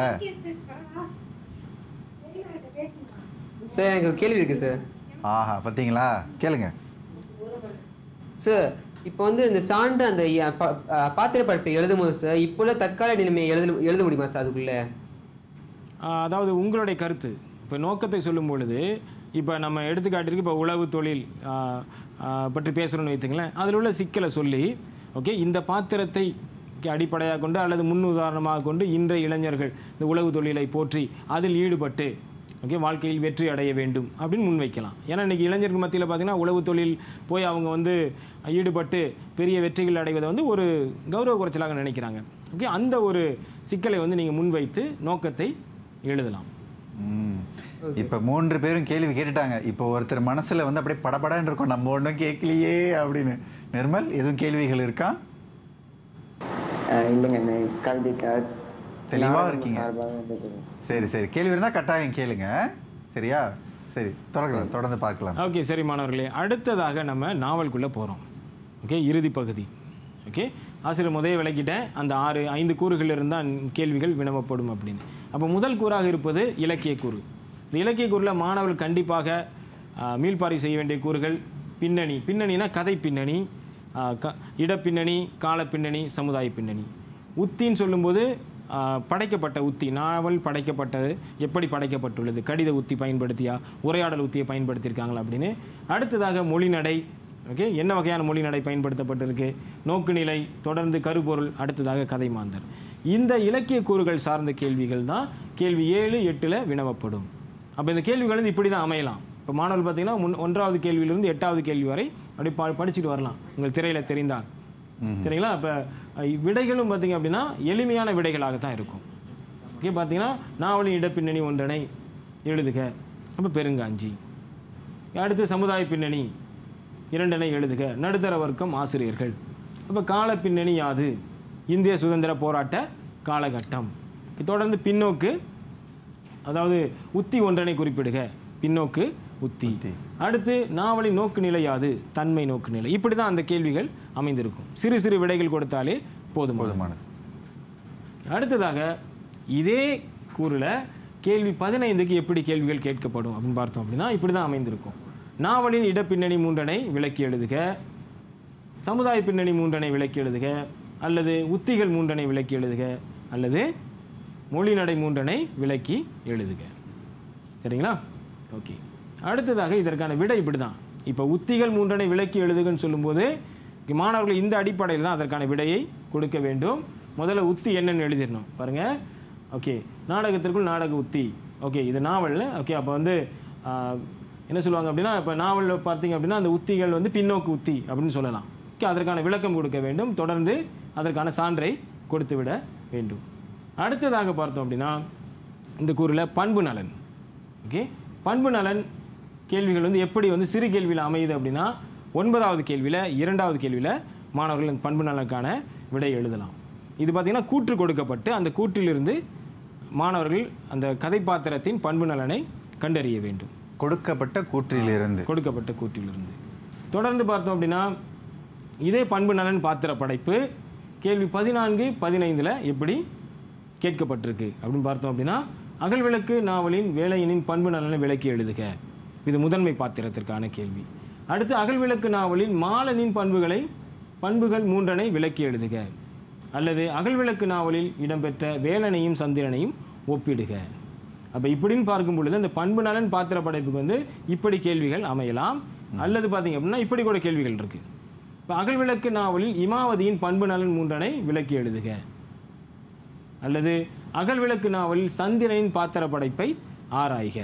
சார் எனக்கு ஒரு கேள்வி இருக்கு சார் ஆஹா பார்த்தீங்களா கேளுங்க சார் இப்போ வந்து இந்த சான்று அந்த அஹ், ப- அஹ், பாத்திர படைப்பை எழுதும் போது சார் இப்போ உள்ள தற்கால நிலைமையை எழுத எழுத முடியுமா சார் அதுக்குள்ள ஆஹ் அதாவது உங்களுடைய கருத்து இப்போ நோக்கத்தை சொல்லும் பொழுது இப்போ நம்ம எடுத்துக்காட்டிற்கு இப்போ உழவு தொழில் ஆஹ், ஆஹ், பற்றி பேசுகிறோன்னு வைத்துங்களேன் அதில் உள்ள சிக்கலை சொல்லி ஓகே இந்த பாத்திரத்தை அடிப்படையாக கொண்டு அல்லது முன் உதாரணமாக கொண்டு இன்றைய இளைஞர்கள் இந்த உழவு தொழிலை போற்றி அதில் ஈடுபட்டு ஓகே வாழ்க்கையில் வெற்றி அடைய வேண்டும் அப்படின்னு முன்வைக்கலாம் ஏன்னா இன்னைக்கு இளைஞர்கள் மத்தியில் பார்த்தீங்கன்னா உழவு தொழில் போய் அவங்க வந்து ஈடுபட்டு பெரிய வெற்றிகள் அடைவதை வந்து ஒரு கௌரவ குறைச்சலாக நினைக்கிறாங்க ஓகே அந்த ஒரு சிக்கலை வந்து நீங்கள் முன்வைத்து நோக்கத்தை எழுதலாம் ம். இப்ப மூன்று பேரும் கேள்வி கேட்டுட்டாங்க இப்போ ஒருத்தர் மனசுல வந்து அப்படியே படபடன்னு இருக்கும் நம்ம ஒன்றும் கேட்கலையே அப்படின்னு நிர்மல் எதுவும் கேள்விகள் இருக்கா இல்லைங்க கவிதைக்காக தெளிவா இருக்கீங்க சரி சரி கேள்வி இருந்தா கட்டாயம் கேளுங்க சரியா சரி தொடரலாம் தொடர்ந்து பார்க்கலாம் ஓகே சரி மாணவர்களே அடுத்ததாக நம்ம நாவலுக்குள்ளே போகிறோம் ஓகே இறுதி பகுதி ஓகே ஆசிரியர் முதலே விளக்கிட்டேன் அந்த ஆறு ஐந்து கூறுகள் இருந்தால் கேள்விகள் வினவப்படும் அப்படின்னு அப்போ முதல் கூறாக இருப்பது இலக்கிய கூறு இந்த இலக்கிய கூறில் மாணவர்கள் கண்டிப்பாக ஆ, மீள்பாரி செய்ய வேண்டிய கூறுகள் பின்னணி பின்னணினா கதை பின்னணி ஆ, க இடப்பின்னணி கால பின்னணி சமுதாய பின்னணி உத்தின்னு சொல்லும்போது ஆஹ், படைக்கப்பட்ட உத்தி நாவல் படைக்கப்பட்டது எப்படி படைக்கப்பட்டுள்ளது கடித உத்தி பயன்படுத்தியா உரையாடல் உத்தியை பயன்படுத்தியிருக்காங்களா அப்படின்னு அடுத்ததாக மொழிநடை ஓகே என்ன வகையான மொழிநடை பயன்படுத்தப்பட்டிருக்கு நோக்குநிலை தொடர்ந்து கருப்பொருள் அடுத்ததாக கதை மாந்தர் இந்த இலக்கிய கூறுகள் சார்ந்த கேள்விகள் தான் கேள்வி ஏழு எட்டில் வினவப்படும் அப்போ இந்த கேள்விகள் வந்து இப்படி தான் அமையலாம் இப்போ மாணவர்கள் பார்த்தீங்கன்னா முன் ஒன்றாவது கேள்வியிலிருந்து எட்டாவது கேள்வி வரை அப்படி ப படிச்சுட்டு வரலாம் உங்கள் திரையில் தெரிந்தால் சரிங்களா இப்போ விடைகளும் பார்த்தீங்க அப்படின்னா எளிமையான விடைகளாக தான் இருக்கும் ஓகே பார்த்தீங்கன்னா நாவலின் இடப்பின்னணி ஒன்றனை எழுதுக அப்போ பெருங்காஞ்சி அடுத்து சமுதாய பின்னணி இரண்டனை எழுதுக நடுத்தர வர்க்கம் ஆசிரியர்கள் அப்போ கால பின்னணி யாது இந்திய சுதந்திர போராட்ட காலகட்டம் தொடர்ந்து பின்னோக்கு அதாவது உத்தி ஒன்றனை குறிப்பிடுக பின்னோக்கு உத்தி அடுத்து நாவலின் நோக்கு நிலை யாது தன்மை நோக்கு நிலை இப்படி தான் அந்த கேள்விகள் அமைந்திருக்கும் சிறு சிறு விடைகள் கொடுத்தாலே போதும் போதுமானது அடுத்ததாக இதே கூறில் கேள்வி பதினைந்துக்கு எப்படி கேள்விகள் கேட்கப்படும் அப்படின்னு பார்த்தோம் அப்படின்னா இப்படி தான் அமைந்திருக்கும் நாவலின் இடப்பின்னணி மூன்றனை விளக்கி எழுதுக சமுதாய பின்னணி மூன்றனை விளக்கி எழுதுக அல்லது உத்திகள் மூன்றனை விளக்கி எழுதுக அல்லது மொழிநடை மூன்றனை விளக்கி எழுதுக சரிங்களா ஓகே அடுத்ததாக இதற்கான விடை இப்படி தான் இப்போ உத்திகள் மூன்றனை விளக்கி எழுதுகன்னு சொல்லும்போது இங்க மாணவர்கள் இந்த அடிப்படையில் தான் அதற்கான விடையை கொடுக்க வேண்டும் முதல்ல உத்தி என்னன்னு எழுதிடணும் பாருங்க ஓகே நாடகத்திற்குள் நாடக உத்தி ஓகே இது நாவல் ஓகே அப்போ வந்து ஆஹ், என்ன சொல்லுவாங்க அப்படின்னா இப்போ நாவலில் பார்த்தீங்க அப்படின்னா அந்த உத்திகள் வந்து பின்னோக்கு உத்தி அப்படின்னு சொல்லலாம் ஓகே அதற்கான விளக்கம் கொடுக்க வேண்டும் தொடர்ந்து அதற்கான சான்றை கொடுத்து விட வேண்டும் அடுத்ததாக பார்த்தோம் அப்படின்னா இந்த கூறில் பண்பு நலன் ஓகே பண்பு நலன் கேள்விகள் வந்து எப்படி வந்து சிறு கேள்வியில் அமையுது அப்படின்னா ஒன்பதாவது கேள்வியில் இரண்டாவது கேள்வியில் மாணவர்கள் இந்த பண்பு நலனுக்கான விடை எழுதலாம் இது பார்த்தீங்கன்னா கூற்று கொடுக்கப்பட்டு அந்த கூற்றிலிருந்து மாணவர்கள் அந்த கதைப்பாத்திரத்தின் பண்பு நலனை கண்டறிய வேண்டும் கொடுக்கப்பட்ட கூற்றிலிருந்து கொடுக்கப்பட்ட கூற்றிலிருந்து தொடர்ந்து பார்த்தோம் அப்படின்னா இதே பண்பு நலன் பாத்திர படைப்பு கேள்வி பதினான்கு பதினைந்தில் எப்படி கேட்கப்பட்டிருக்கு அப்படின்னு பார்த்தோம் அப்படின்னா அகல்விளக்கு நாவலின் வேலையினின் பண்பு நலனை விளக்கி எழுதுக இது முதன்மை பாத்திரத்திற்கான கேள்வி அடுத்து அகல்விளக்கு நாவலின் மாலனின் பண்புகளை பண்புகள் மூன்றனை விளக்கி எழுதுக அல்லது அகல்விளக்கு நாவலில் இடம்பெற்ற வேலனையும் சந்திரனையும் ஒப்பிடுக அப்போ இப்படின்னு பார்க்கும் பொழுது அந்த பண்பு நலன் பாத்திர படைப்புக்கு வந்து இப்படி கேள்விகள் அமையலாம் அல்லது பார்த்தீங்க அப்படின்னா இப்படி கூட கேள்விகள் இருக்கு இப்போ அகல்விளக்கு நாவலில் இமாவதியின் பண்பு நலன் மூன்றனை விளக்கி எழுதுக அல்லது அகல்விளக்கு நாவலில் சந்திரனின் பாத்திர படைப்பை ஆராய்க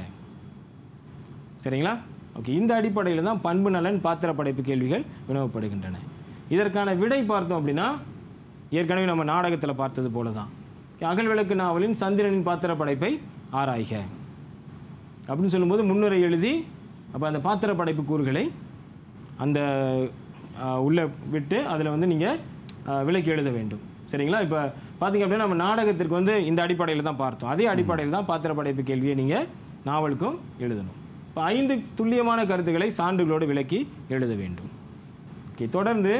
சரிங்களா ஓகே இந்த அடிப்படையில் தான் பண்பு நலன் பாத்திர படைப்பு கேள்விகள் வினவப்படுகின்றன இதற்கான விடை பார்த்தோம் அப்படின்னா ஏற்கனவே நம்ம நாடகத்தில் பார்த்தது போல தான் அகல்விளக்கு நாவலின் சந்திரனின் பாத்திர படைப்பை ஆராய்க அப்படின்னு சொல்லும்போது முன்னுரை எழுதி அப்போ அந்த பாத்திர படைப்பு கூறுகளை அந்த ஆஹ், உள்ள விட்டு அதில் வந்து நீங்கள் விலைக்கு எழுத வேண்டும் சரிங்களா இப்போ பார்த்தீங்க அப்படின்னா நம்ம நாடகத்திற்கு வந்து இந்த அடிப்படையில் தான் பார்த்தோம் அதே அடிப்படையில் தான் பாத்திர படைப்பு கேள்வியை நீங்கள் நாவலுக்கும் எழுதணும் இப்போ ஐந்து துல்லியமான கருத்துக்களை சான்றுகளோடு விளக்கி எழுத வேண்டும் ஓகே தொடர்ந்து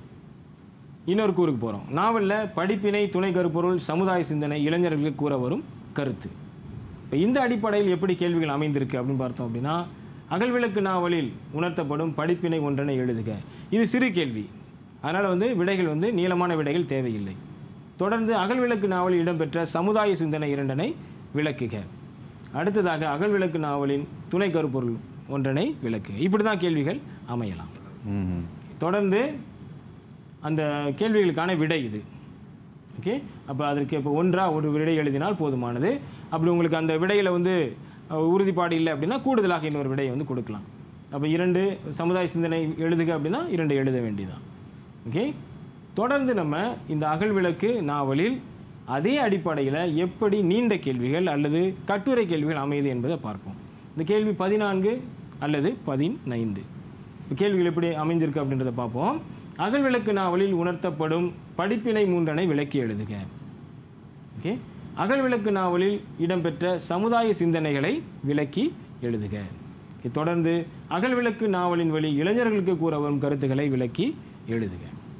இன்னொரு கூறுக்கு போகிறோம் நாவலில் படிப்பினை துணை கருப்பொருள் சமுதாய சிந்தனை இளைஞர்களுக்கு கூற வரும் கருத்து இப்போ இந்த அடிப்படையில் எப்படி கேள்விகள் அமைந்திருக்கு அப்படின்னு பார்த்தோம் அப்படின்னா அகல்விளக்கு நாவலில் உணர்த்தப்படும் படிப்பினை ஒன்றனை எழுதுக இது சிறு கேள்வி அதனால் வந்து விடைகள் வந்து நீளமான விடைகள் தேவையில்லை தொடர்ந்து அகல்விளக்கு நாவலில் இடம்பெற்ற சமுதாய சிந்தனை இரண்டனை விளக்குக அடுத்ததாக அகல்விளக்கு நாவலின் துணை கருப்பொருள் ஒன்றனை விளக்குக இப்படி தான் கேள்விகள் அமையலாம் ம் தொடர்ந்து அந்த கேள்விகளுக்கான விடை இது ஓகே அப்போ அதற்கு இப்போ ஒன்றா ஒரு விடை எழுதினால் போதுமானது அப்படி உங்களுக்கு அந்த விடையில் வந்து அஹ், உறுதிப்பாடு இல்லை அப்படின்னா கூடுதலாக இன்னொரு விடையை வந்து கொடுக்கலாம் அப்போ இரண்டு சமுதாய சிந்தனை எழுதுக அப்படின்னா இரண்டு எழுத வேண்டியதான் ஓகே தொடர்ந்து நம்ம இந்த அகல்விளக்கு நாவலில் அதே அடிப்படையில் எப்படி நீண்ட கேள்விகள் அல்லது கட்டுரை கேள்விகள் அமையுது என்பதை பார்ப்போம் இந்த கேள்வி பதினான்கு அல்லது பதினைந்து இப்ப கேள்விகள் எப்படி அமைந்திருக்கு அப்படின்றத பார்ப்போம் அகல்விளக்கு நாவலில் உணர்த்தப்படும் படிப்பினை மூன்றனை விளக்கி எழுதுக ஓகே அகல்விளக்கு நாவலில் இடம்பெற்ற சமுதாய சிந்தனைகளை விளக்கி எழுதுக Okay, தொடர்ந்து அகல்விளக்கு நாவலின் வழி இளைஞர்களுக்கு கூற வரும் கருத்துக்களை விளக்கி எழுதுக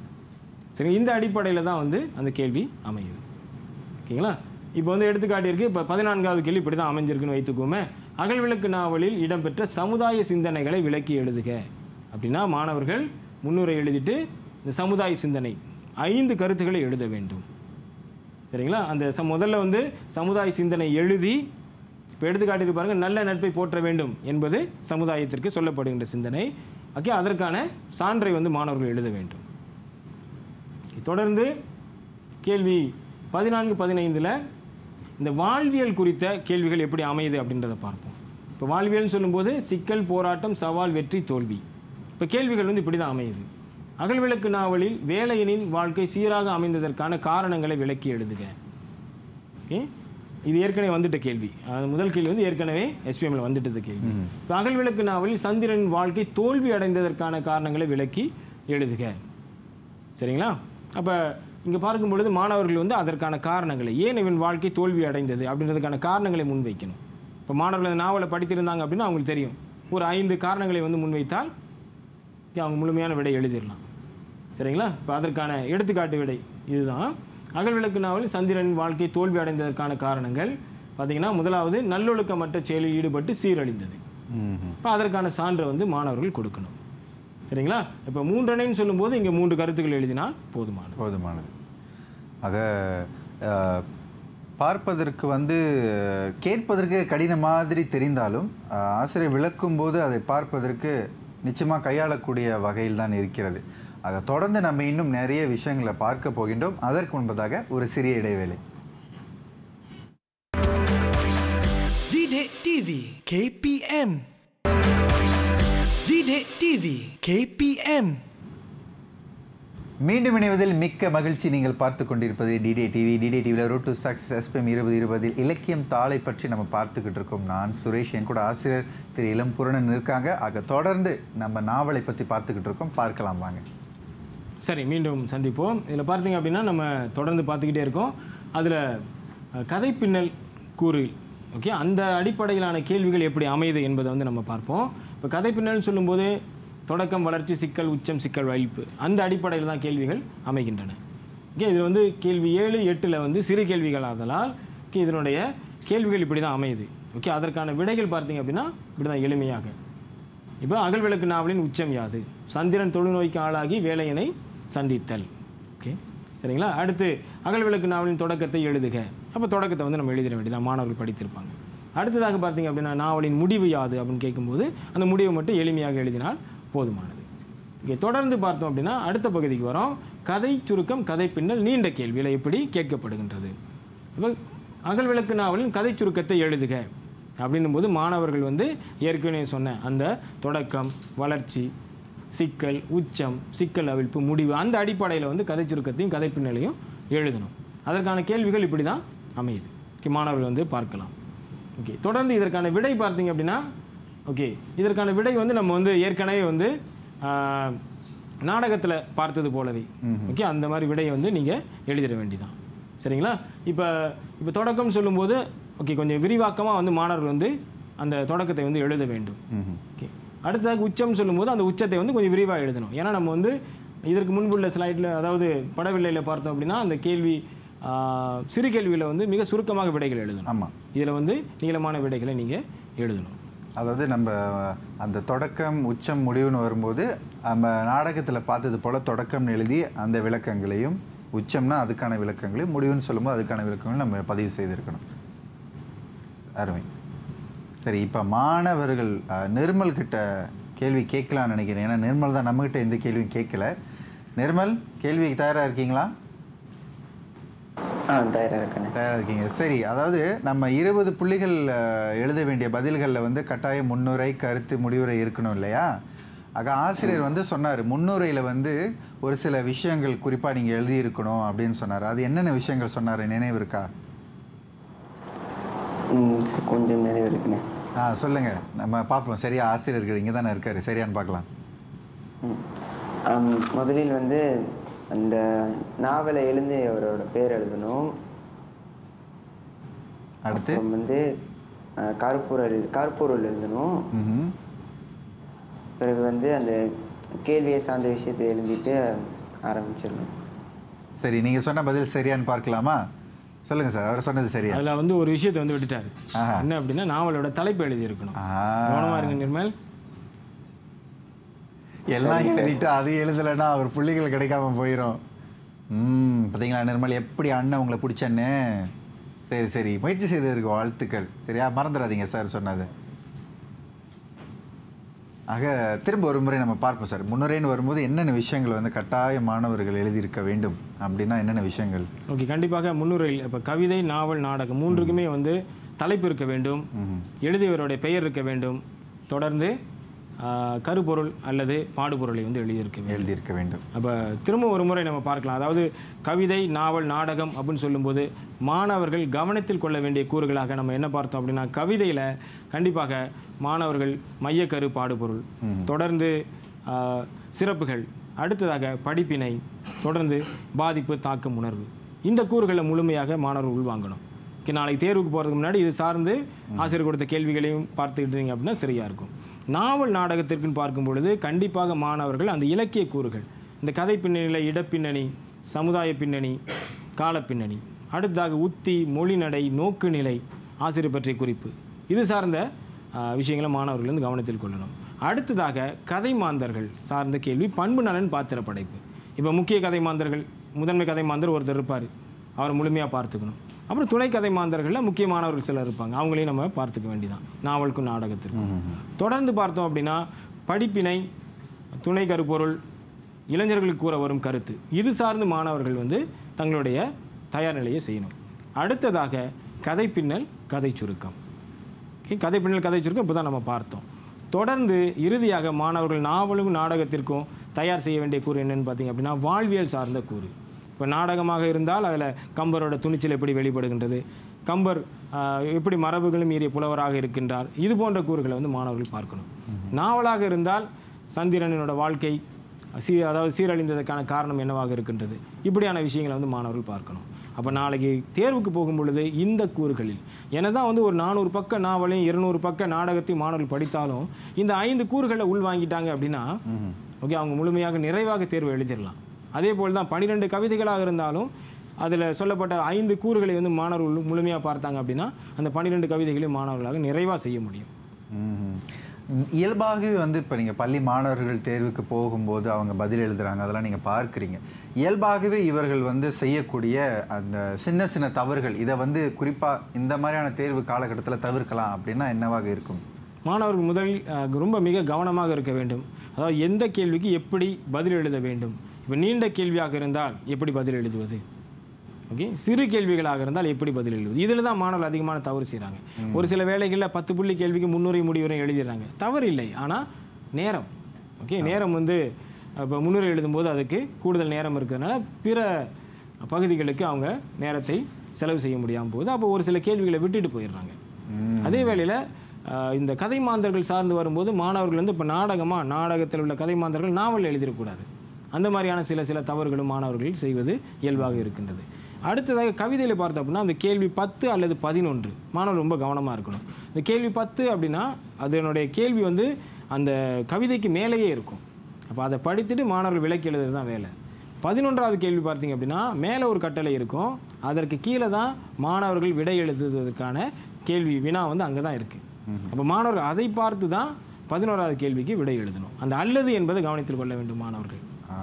சரி இந்த அடிப்படையில் தான் வந்து அந்த கேள்வி அமையுது ஓகேங்களா இப்போ வந்து எடுத்துக்காட்டியிருக்கு இப்போ பதினான்காவது கேள்வி இப்படி தான் அமைஞ்சிருக்குன்னு வைத்துக்கோமே அகல்விளக்கு நாவலில் இடம்பெற்ற சமுதாய சிந்தனைகளை விளக்கி எழுதுக அப்படின்னா மாணவர்கள் முன்னுரை எழுதிட்டு இந்த சமுதாய சிந்தனை ஐந்து கருத்துக்களை எழுத வேண்டும் சரிங்களா அந்த ச- முதல்ல வந்து சமுதாய சிந்தனை எழுதி இப்போ எடுத்துக்காட்டுக்கு பாருங்க நல்ல நட்பை போற்ற வேண்டும் என்பது சமுதாயத்திற்கு சொல்லப்படுகின்ற சிந்தனை ஓகே அதற்கான சான்றை வந்து மாணவர்கள் எழுத வேண்டும் தொடர்ந்து கேள்வி பதினான்கு பதினைந்தில் இந்த வாழ்வியல் குறித்த கேள்விகள் எப்படி அமையுது அப்படின்றத பார்ப்போம் இப்போ வாழ்வியல்னு சொல்லும்போது சிக்கல் போராட்டம் சவால் வெற்றி தோல்வி இப்போ கேள்விகள் வந்து இப்படி தான் அமையுது அகல்விளக்கு நாவலில் வேலையனின் வாழ்க்கை சீராக அமைந்ததற்கான காரணங்களை விளக்கி எழுதுக ஓகே இது ஏற்கனவே வந்துட்ட கேள்வி அது முதல் கேள்வி வந்து ஏற்கனவே எஸ்பிஎம்ல வந்துட்டது கேள்வி இப்போ அகல்விளக்கு நாவலில் சந்திரனின் வாழ்க்கை தோல்வி அடைந்ததற்கான காரணங்களை விளக்கி எழுதுக சரிங்களா அப்போ இங்கே பார்க்கும் பொழுது மாணவர்கள் வந்து அதற்கான காரணங்களை ஏன் இவன் வாழ்க்கை தோல்வி அடைந்தது அப்படின்றதுக்கான காரணங்களை முன்வைக்கணும் இப்போ மாணவர்கள் அந்த நாவலை படித்திருந்தாங்க அப்படின்னா அவங்களுக்கு தெரியும் ஒரு ஐந்து காரணங்களை வந்து முன்வைத்தால் okay, அவங்க முழுமையான விடை எழுதிடலாம் சரிங்களா இப்போ அதற்கான எடுத்துக்காட்டு விடை இதுதான் அகல்விளக்கு நாவலில் சந்திரனின் வாழ்க்கை தோல்வி அடைந்ததற்கான காரணங்கள் பார்த்தீங்கன்னா முதலாவது நல்லொழுக்கமற்ற செயலில் ஈடுபட்டு சீரழிந்தது இப்போ அதற்கான சான்றை வந்து மாணவர்கள் கொடுக்கணும் சரிங்களா இப்போ மூன்றனைன்னு சொல்லும்போது இங்கே மூன்று கருத்துக்கள் எழுதினால் போதுமானது போதுமானது ஆக அஹ், பார்ப்பதற்கு வந்து கேட்பதற்கு கடின மாதிரி தெரிந்தாலும் அஹ், ஆசிரியர் விளக்கும் போது அதை பார்ப்பதற்கு நிச்சயமாக கையாளக்கூடிய வகையில் தான் இருக்கிறது அதை தொடர்ந்து நம்ம இன்னும் நிறைய விஷயங்களை பார்க்க போகின்றோம் அதற்கு முன்பதாக ஒரு சிறிய இடைவேளை Didik TV KPM Didik TV KPM மீண்டும் இணைவதில் மிக்க மகிழ்ச்சி நீங்கள் பார்த்து கொண்டிருப்பது டிடே டிவி டிடே டிவியில் ரோட் டு சக்ஸஸ் எஸ்பிஎம் இருபது இருபதில் இலக்கியம் தாளை பற்றி நம்ம பார்த்துக்கிட்டு இருக்கோம் நான் சுரேஷ் என் கூட ஆசிரியர் திரு இளம் புரணன் இருக்காங்க ஆக தொடர்ந்து நம்ம நாவலை பற்றி பார்த்துக்கிட்டு இருக்கோம் பார்க்கலாம் வாங்க சரி மீண்டும் சந்திப்போம் இதில் பார்த்தீங்க அப்படின்னா நம்ம தொடர்ந்து பார்த்துக்கிட்டே இருக்கோம் அதில் கதை பின்னல் கூறு ஓகே அந்த அடிப்படையிலான கேள்விகள் எப்படி அமையுது என்பதை வந்து நம்ம பார்ப்போம் இப்போ கதை பின்னல்னு சொல்லும்போது தொடக்கம் வளர்ச்சி சிக்கல் உச்சம் சிக்கல் வைப்பு அந்த அடிப்படையில் தான் கேள்விகள் அமைகின்றன ஓகே இது வந்து கேள்வி ஏழு எட்டில் வந்து சிறு கேள்விகள் ஆதலால் ஓகே இதனுடைய கேள்விகள் இப்படி தான் அமையுது ஓகே அதற்கான விடைகள் பார்த்தீங்க அப்படின்னா இப்படி தான் எளிமையாக இப்போ அகல்விளக்கு நாவலின் உச்சம் யாது சந்திரன் தொழுநோய்க்கு ஆளாகி வேலையனை சந்தித்தல் ஓகே சரிங்களா அடுத்து அகல்விளக்கு நாவலின் தொடக்கத்தை எழுதுக அப்போ தொடக்கத்தை வந்து நம்ம எழுதிட வேண்டியதான் மாணவர்கள் படித்திருப்பாங்க அடுத்ததாக பார்த்தீங்க அப்படின்னா நாவலின் முடிவு யாது அப்படின்னு கேட்கும்போது அந்த முடிவை மட்டும் எளிமையாக எழுதினால் போதுமானது ஓகே தொடர்ந்து பார்த்தோம் அப்படின்னா அடுத்த பகுதிக்கு வரோம் கதை சுருக்கம் கதை பின்னல் நீண்ட கேள்வியில் எப்படி கேட்கப்படுகின்றது இப்போ அகல்விளக்கு நாவலின் கதை சுருக்கத்தை எழுதுக அப்படின்னும் போது மாணவர்கள் வந்து ஏற்கனவே சொன்ன அந்த தொடக்கம் வளர்ச்சி சிக்கல் உச்சம் சிக்கல் அவிழ்ப்பு முடிவு அந்த அடிப்படையில் வந்து கதை சுருக்கத்தையும் கதை பின்னலையும் எழுதணும் அதற்கான கேள்விகள் இப்படி தான் அமையுது ஓகே மாணவர்கள் வந்து பார்க்கலாம் ஓகே தொடர்ந்து இதற்கான விடை பார்த்தீங்க அப்படின்னா ஓகே இதற்கான விடை வந்து நம்ம வந்து ஏற்கனவே வந்து நாடகத்தில் பார்த்தது போலவே ஓகே அந்த மாதிரி விடையை வந்து நீங்கள் எழுதிட வேண்டியதான் சரிங்களா இப்போ இப்போ தொடக்கம் சொல்லும்போது ஓகே கொஞ்சம் விரிவாக்கமாக வந்து மாணவர்கள் வந்து அந்த தொடக்கத்தை வந்து எழுத வேண்டும் ஓகே அடுத்ததாக உச்சம் சொல்லும்போது அந்த உச்சத்தை வந்து கொஞ்சம் விரிவாக எழுதணும் ஏன்னா நம்ம வந்து இதற்கு முன்புள்ள ஸ்லைடில் அதாவது படவில்லையில் பார்த்தோம் அப்படின்னா அந்த கேள்வி ஆ, சிறு கேள்வியில் வந்து மிக சுருக்கமாக விடைகள் எழுதணும் ஆமாம் இதில் வந்து நீளமான விடைகளை நீங்கள் எழுதணும் அதாவது நம்ம அந்த தொடக்கம் உச்சம் முடிவுன்னு வரும்போது நம்ம நாடகத்தில் பார்த்தது போல தொடக்கம்னு எழுதி அந்த விளக்கங்களையும் உச்சம்னா அதுக்கான விளக்கங்களையும் முடிவுன்னு சொல்லும்போது அதுக்கான விளக்கங்களையும் நம்ம பதிவு செய்திருக்கணும் அருமை சரி இப்போ மாணவர்கள் அஹ், நிர்மல் கிட்ட கேள்வி கேட்கலாம்னு நினைக்கிறேன் ஏன்னா நிர்மல் தான் நம்மகிட்ட எந்த கேள்வியும் கேட்கல நிர்மல் கேள்விக்கு தயாராக இருக்கீங்களா ஆ தயாராக இருக்கேன் தயாராக இருக்கீங்க சரி அதாவது நம்ம இருபது புள்ளிகள் அஹ், எழுத வேண்டிய பதில்களில் வந்து கட்டாய முன்னுரை கருத்து முடிவுரை இருக்கணும் இல்லையா ஆக ஆசிரியர் வந்து சொன்னார் முன்னுரையில் வந்து ஒரு சில விஷயங்கள் குறிப்பாக நீங்கள் எழுதியிருக்கணும் அப்படின்னு சொன்னார் அது என்னென்ன விஷயங்கள் சொன்னார் நினைவு இருக்கா ம், கொஞ்சம் நினைவு இருக்குண்ணே ஆ சொல்லுங்க நம்ம பார்ப்போம் சரியா ஆசிரியர்கள் இங்கே தானே இருக்காரு சரியான்னு பார்க்கலாம் ம். ஆம், முதலில் வந்து அந்த நாவலை எழுந்து அவரோட பேர் எழுதணும் அடுத்து அப்புறம் வந்து அஹ், கருப்பொருள் கருப்பொருள் எழுதணும் ம்ஹும். பிறகு வந்து அந்த கேள்வியை சார்ந்த விஷயத்தை எழுதிட்டு ஆரம்பிச்சிடணும் சரி நீங்கள் சொன்ன பதில் சரியான்னு பார்க்கலாமா சொல்லுங்க சார் அவர் சொன்னது சரியா அதில் வந்து ஒரு விஷயத்தை வந்து விட்டுட்டாரு ஆஹா. என்ன அப்படின்னா நாவலோட தலைப்பு எழுதியிருக்கணும் ஆ. கவனமா இருங்க நிர்மல் எல்லாம் எழுதிட்டு அது எழுதலைன்னா அவர் புள்ளிகள் கிடைக்காம போயிடும் ம் பார்த்தீங்களா நிர்மல் எப்படி அண்ணன் உங்களை பிடிச்சன்னு சரி சரி முயற்சி செய்ததற்கு வாழ்த்துக்கள் சரியா மறந்துடாதீங்க சார் சொன்னது ஆக திரும்ப ஒரு முறை நம்ம பார்ப்போம் சார் முன்னுரைன்னு வரும்போது என்னென்ன விஷயங்கள் வந்து கட்டாய மாணவர்கள் எழுதியிருக்க வேண்டும் அப்படின்னா என்னென்ன விஷயங்கள் ஓகே கண்டிப்பாக முன்னுரையில் இப்போ கவிதை நாவல் நாடகம் மூன்றுக்குமே வந்து தலைப்பு இருக்க வேண்டும் எழுதியவருடைய பெயர் இருக்க வேண்டும் தொடர்ந்து ஆ, கருப்பொருள் அல்லது பாடுபொருளை வந்து எழுதியிருக்க வேண்டும் எழுதியிருக்க வேண்டும் அப்போ திரும்ப ஒரு முறை நம்ம பார்க்கலாம் அதாவது கவிதை நாவல் நாடகம் அப்படின்னு சொல்லும்போது மாணவர்கள் கவனத்தில் கொள்ள வேண்டிய கூறுகளாக நம்ம என்ன பார்த்தோம் அப்படின்னா கவிதையில் கண்டிப்பாக மாணவர்கள் மையக்கரு பாடுபொருள் தொடர்ந்து ஆ, சிறப்புகள் அடுத்ததாக படிப்பினை தொடர்ந்து பாதிப்பு தாக்கம் உணர்வு இந்த கூறுகளை முழுமையாக மாணவர்கள் உள்வாங்கணும் ஓகே நாளைக்கு தேர்வுக்கு போகிறதுக்கு முன்னாடி இது சார்ந்து ஆசிரியர் கொடுத்த கேள்விகளையும் பார்த்துக்கிட்டீங்க அப்படின்னா சரியாக இருக்கும் நாவல் நாடகத்திற்குன்னு பார்க்கும் பொழுது கண்டிப்பாக மாணவர்கள் அந்த இலக்கிய கூறுகள் இந்த கதை பின்னணியில் இடப்பின்னணி சமுதாய பின்னணி காலப்பின்னணி அடுத்ததாக உத்தி மொழிநடை நோக்கு நிலை ஆசிரியர் பற்றிய குறிப்பு இது சார்ந்த ஆ, விஷயங்களை மாணவர்கள் வந்து கவனத்தில் கொள்ளணும் அடுத்ததாக கதை மாந்தர்கள் சார்ந்த கேள்வி பண்பு நலன் பாத்திர படைப்பு இப்போ முக்கிய கதை மாந்தர்கள் முதன்மை கதை மாந்தர் ஒருத்தர் இருப்பார் அவரை முழுமையாக பார்த்துக்கணும் அப்புறம் துணை கதை மாந்தர்களில் முக்கியமானவர்கள் சிலர் இருப்பாங்க அவங்களையும் நம்ம பார்த்துக்க வேண்டியதான் நாவலுக்கும் நாடகத்திற்கும் தொடர்ந்து பார்த்தோம் அப்படின்னா படிப்பினை துணை கருப்பொருள் இளைஞர்களுக்கு கூற வரும் கருத்து இது சார்ந்து மாணவர்கள் வந்து தங்களுடைய தயார் நிலையை செய்யணும் அடுத்ததாக கதை பின்னல் கதை சுருக்கம் ஓகே கதை பின்னல் கதை சுருக்கம் இப்போ தான் நம்ம பார்த்தோம் தொடர்ந்து இறுதியாக மாணவர்கள் நாவலும் நாடகத்திற்கும் தயார் செய்ய வேண்டிய கூறு என்னன்னு பார்த்தீங்க அப்படின்னா வாழ்வியல் சார்ந்த கூறு இப்போ நாடகமாக இருந்தால் அதில் கம்பரோட துணிச்சல் எப்படி வெளிப்படுகின்றது கம்பர் ஆஹ், எப்படி மரபுகளும் மீறிய புலவராக இருக்கின்றார் இது போன்ற கூறுகளை வந்து மாணவர்கள் பார்க்கணும் நாவலாக இருந்தால் சந்திரனோட வாழ்க்கை சீ அதாவது சீரழிந்ததற்கான காரணம் என்னவாக இருக்கின்றது இப்படியான விஷயங்களை வந்து மாணவர்கள் பார்க்கணும் அப்போ நாளைக்கு தேர்வுக்கு போகும் பொழுது இந்த கூறுகளில் என்னதான் வந்து ஒரு நானூறு பக்க நாவலையும் இருநூறு பக்க நாடகத்தையும் மாணவர்கள் படித்தாலும் இந்த ஐந்து கூறுகளை உள்வாங்கிட்டாங்க அப்படின்னா ஓகே அவங்க முழுமையாக நிறைவாக தேர்வு எழுதிடலாம் அதே போல் தான் பன்னிரெண்டு கவிதைகளாக இருந்தாலும் அதில் சொல்லப்பட்ட ஐந்து கூறுகளை வந்து மாணவர்கள் முழுமையாக பார்த்தாங்க அப்படின்னா அந்த பன்னிரெண்டு கவிதைகளையும் மாணவர்களாக நிறைவாக செய்ய முடியும் ம்ஹும். இயல்பாகவே வந்து இப்போ நீங்கள் பள்ளி மாணவர்கள் தேர்வுக்கு போகும்போது அவங்க பதில் எழுதுறாங்க அதெல்லாம் நீங்கள் பார்க்குறீங்க இயல்பாகவே இவர்கள் வந்து செய்யக்கூடிய அந்த சின்ன சின்ன தவறுகள் இதை வந்து குறிப்பாக இந்த மாதிரியான தேர்வு காலகட்டத்தில் தவிர்க்கலாம் அப்படின்னா என்னவாக இருக்கும் மாணவர்கள் முதலில் அஹ், ரொம்ப மிக கவனமாக இருக்க வேண்டும் அதாவது எந்த கேள்விக்கு எப்படி பதில் எழுத வேண்டும் இப்போ நீண்ட கேள்வியாக இருந்தால் எப்படி பதில் எழுதுவது ஓகே சிறு கேள்விகளாக இருந்தால் எப்படி பதில் எழுதுவது இதில் தான் மாணவர்கள் அதிகமான தவறு செய்கிறாங்க ஒரு சில வேளைகளில் பத்து புள்ளி கேள்விக்கு முன்னுரை முடிவுரை எழுதிடுறாங்க தவறு இல்லை ஆனால் நேரம் ஓகே நேரம் வந்து இப்போ முன்னுரை எழுதும்போது அதுக்கு கூடுதல் நேரம் இருக்கிறதுனால பிற பகுதிகளுக்கு அவங்க நேரத்தை செலவு செய்ய முடியாமல் போகுது அப்போ ஒரு சில கேள்விகளை விட்டுட்டு போயிடுறாங்க அதே வேளையில் ஆஹ், இந்த கதை மாந்தர்கள் சார்ந்து வரும்போது மாணவர்கள் வந்து இப்போ நாடகமா நாடகத்தில் உள்ள கதை மாந்தர்கள் நாவல் எழுதிடக்கூடாது அந்த மாதிரியான சில சில தவறுகளும் மாணவர்கள் செய்வது இயல்பாக இருக்கின்றது அடுத்ததாக கவிதையில் பார்த்தோம் அப்படின்னா அந்த கேள்வி பத்து அல்லது பதினொன்று மாணவர் ரொம்ப கவனமாக இருக்கணும் இந்த கேள்வி பத்து அப்படின்னா அதனுடைய கேள்வி வந்து அந்த கவிதைக்கு மேலேயே இருக்கும் அப்போ அதை படித்துட்டு மாணவர்கள் விலக்கி எழுதுறது தான் வேலை பதினொன்றாவது கேள்வி பார்த்தீங்க அப்படின்னா மேலே ஒரு கட்டளை இருக்கும் அதற்கு கீழே தான் மாணவர்கள் விடை எழுதுவதற்கான கேள்வி வினா வந்து அங்கே தான் இருக்குது அப்போ மாணவர்கள் அதை பார்த்து தான் பதினோராவது கேள்விக்கு விடை எழுதணும் அந்த அல்லது என்பதை கவனத்தில் கொள்ள வேண்டும் மாணவர்கள் ஆ,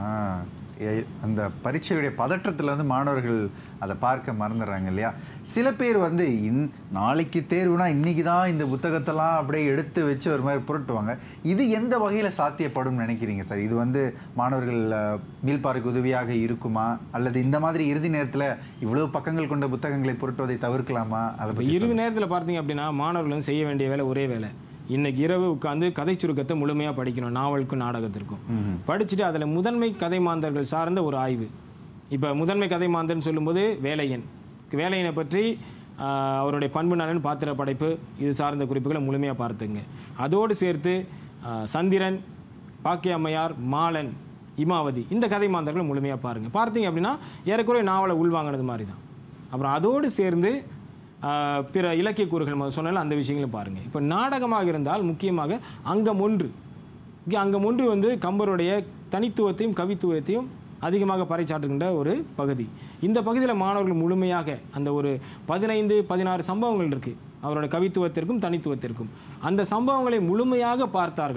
எ- அந்த பரீட்சையுடைய பதற்றத்தில் வந்து மாணவர்கள் அதை பார்க்க மறந்துடுறாங்க இல்லையா சில பேர் வந்து இன் நாளைக்கு தேர்வுனா இன்னைக்கு தான் இந்த புத்தகத்தெல்லாம் அப்படியே எடுத்து வச்சு ஒரு மாதிரி புரட்டுவாங்க இது எந்த வகையில் சாத்தியப்படும் நினைக்கிறீங்க சார் இது வந்து மாணவர்கள் அஹ், மீள்பார்வைக்கு உதவியாக இருக்குமா அல்லது இந்த மாதிரி இறுதி நேரத்தில் இவ்வளவு பக்கங்கள் கொண்ட புத்தகங்களை புரட்டுவதை தவிர்க்கலாமா அதை இப்போ பற்றி இறுதி நேரத்தில் பார்த்தீங்க அப்படின்னா மாணவர்கள் வந்து செய்ய வேண்டிய வேலை ஒரே வேலை இன்னைக்கு இரவு உட்காந்து கதை சுருக்கத்தை முழுமையாக படிக்கணும் நாவலுக்கும் நாடகத்திற்கும் படிச்சுட்டு அதில் முதன்மை கதை மாந்தர்கள் சார்ந்த ஒரு ஆய்வு இப்போ முதன்மை கதை மாந்தர்னு சொல்லும்போது வேலையன் வேலையனை பற்றி ஆஹ், அவருடைய பண்பு நலன் பாத்திர படைப்பு இது சார்ந்த குறிப்புகளை முழுமையாக பார்த்துங்க அதோடு சேர்த்து ஆஹ், சந்திரன் பாக்கிய அம்மையார் மாலன் இமாவதி இந்த கதை மாந்தர்களை முழுமையாக பாருங்கள் பார்த்தீங்க அப்படின்னா ஏறக்குறைய நாவலை உள்வாங்கினது மாதிரி தான் அப்புறம் அதோடு சேர்ந்து ஆஹ், பிற இலக்கிய கூறுகள் முதல் சொன்னால அந்த விஷயங்களும் பாருங்கள் இப்போ நாடகமாக இருந்தால் முக்கியமாக அங்கம் ஒன்று இங்கே அங்கம் ஒன்று வந்து கம்பருடைய தனித்துவத்தையும் கவித்துவத்தையும் அதிகமாக பறைச்சாற்றுகின்ற ஒரு பகுதி இந்த பகுதியில் மாணவர்கள் முழுமையாக அந்த ஒரு பதினைந்து பதினாறு சம்பவங்கள் இருக்குது அவரோட கவித்துவத்திற்கும் தனித்துவத்திற்கும் அந்த சம்பவங்களை முழுமையாக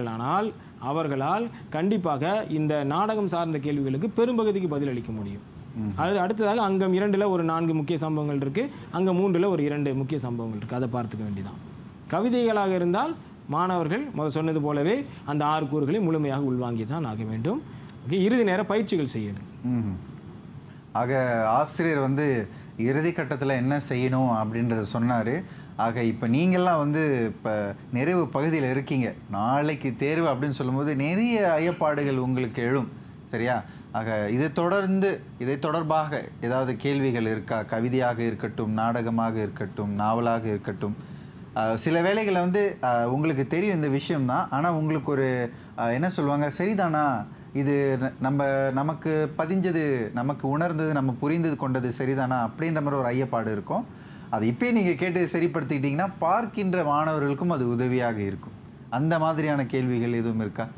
பார்த்தார்களானால் அவர்களால் கண்டிப்பாக இந்த நாடகம் சார்ந்த கேள்விகளுக்கு பெரும்பகுதிக்கு பதிலளிக்க முடியும் அது அடுத்ததாக அங்கம் இரண்டில் ஒரு நான்கு முக்கிய சம்பவங்கள் இருக்குது அங்கம் மூன்றில் ஒரு இரண்டு முக்கிய சம்பவங்கள் இருக்குது அதை பார்த்துக்க வேண்டியதான் கவிதைகளாக இருந்தால் மாணவர்கள் முத சொன்னது போலவே அந்த ஆறு கூறுகளை முழுமையாக உள்வாங்கி தான் ஆக வேண்டும் ஓகே இறுதி நேர பயிற்சிகள் செய்யணும் ம்ஹும். ஆக ஆசிரியர் வந்து இறுதி கட்டத்தில் என்ன செய்யணும் அப்படின்றத சொன்னார் ஆக இப்போ நீங்கள்லாம் வந்து இப்போ நிறைவு பகுதியில் இருக்கீங்க நாளைக்கு தேர்வு அப்படின்னு சொல்லும்போது நிறைய ஐயப்பாடுகள் உங்களுக்கு எழும் சரியா ஆக இதை தொடர்ந்து இதை தொடர்பாக ஏதாவது கேள்விகள் இருக்கா கவிதையாக இருக்கட்டும் நாடகமாக இருக்கட்டும் நாவலாக இருக்கட்டும் அஹ் சில வேளைகளில் வந்து அஹ் உங்களுக்கு தெரியும் இந்த விஷயம் தான் ஆனால் உங்களுக்கு ஒரு அஹ் என்ன சொல்லுவாங்க சரிதானா இது ந- நம்ம நமக்கு பதிஞ்சது நமக்கு உணர்ந்தது நம்ம புரிந்தது கொண்டது சரிதானா அப்படின்ற மாதிரி ஒரு ஐயப்பாடு இருக்கும் அது இப்பயே நீங்கள் கேட்டு சரிப்படுத்திக்கிட்டீங்கன்னா பார்க்கின்ற மாணவர்களுக்கும் அது உதவியாக இருக்கும் அந்த மாதிரியான கேள்விகள் எதுவும் இருக்கா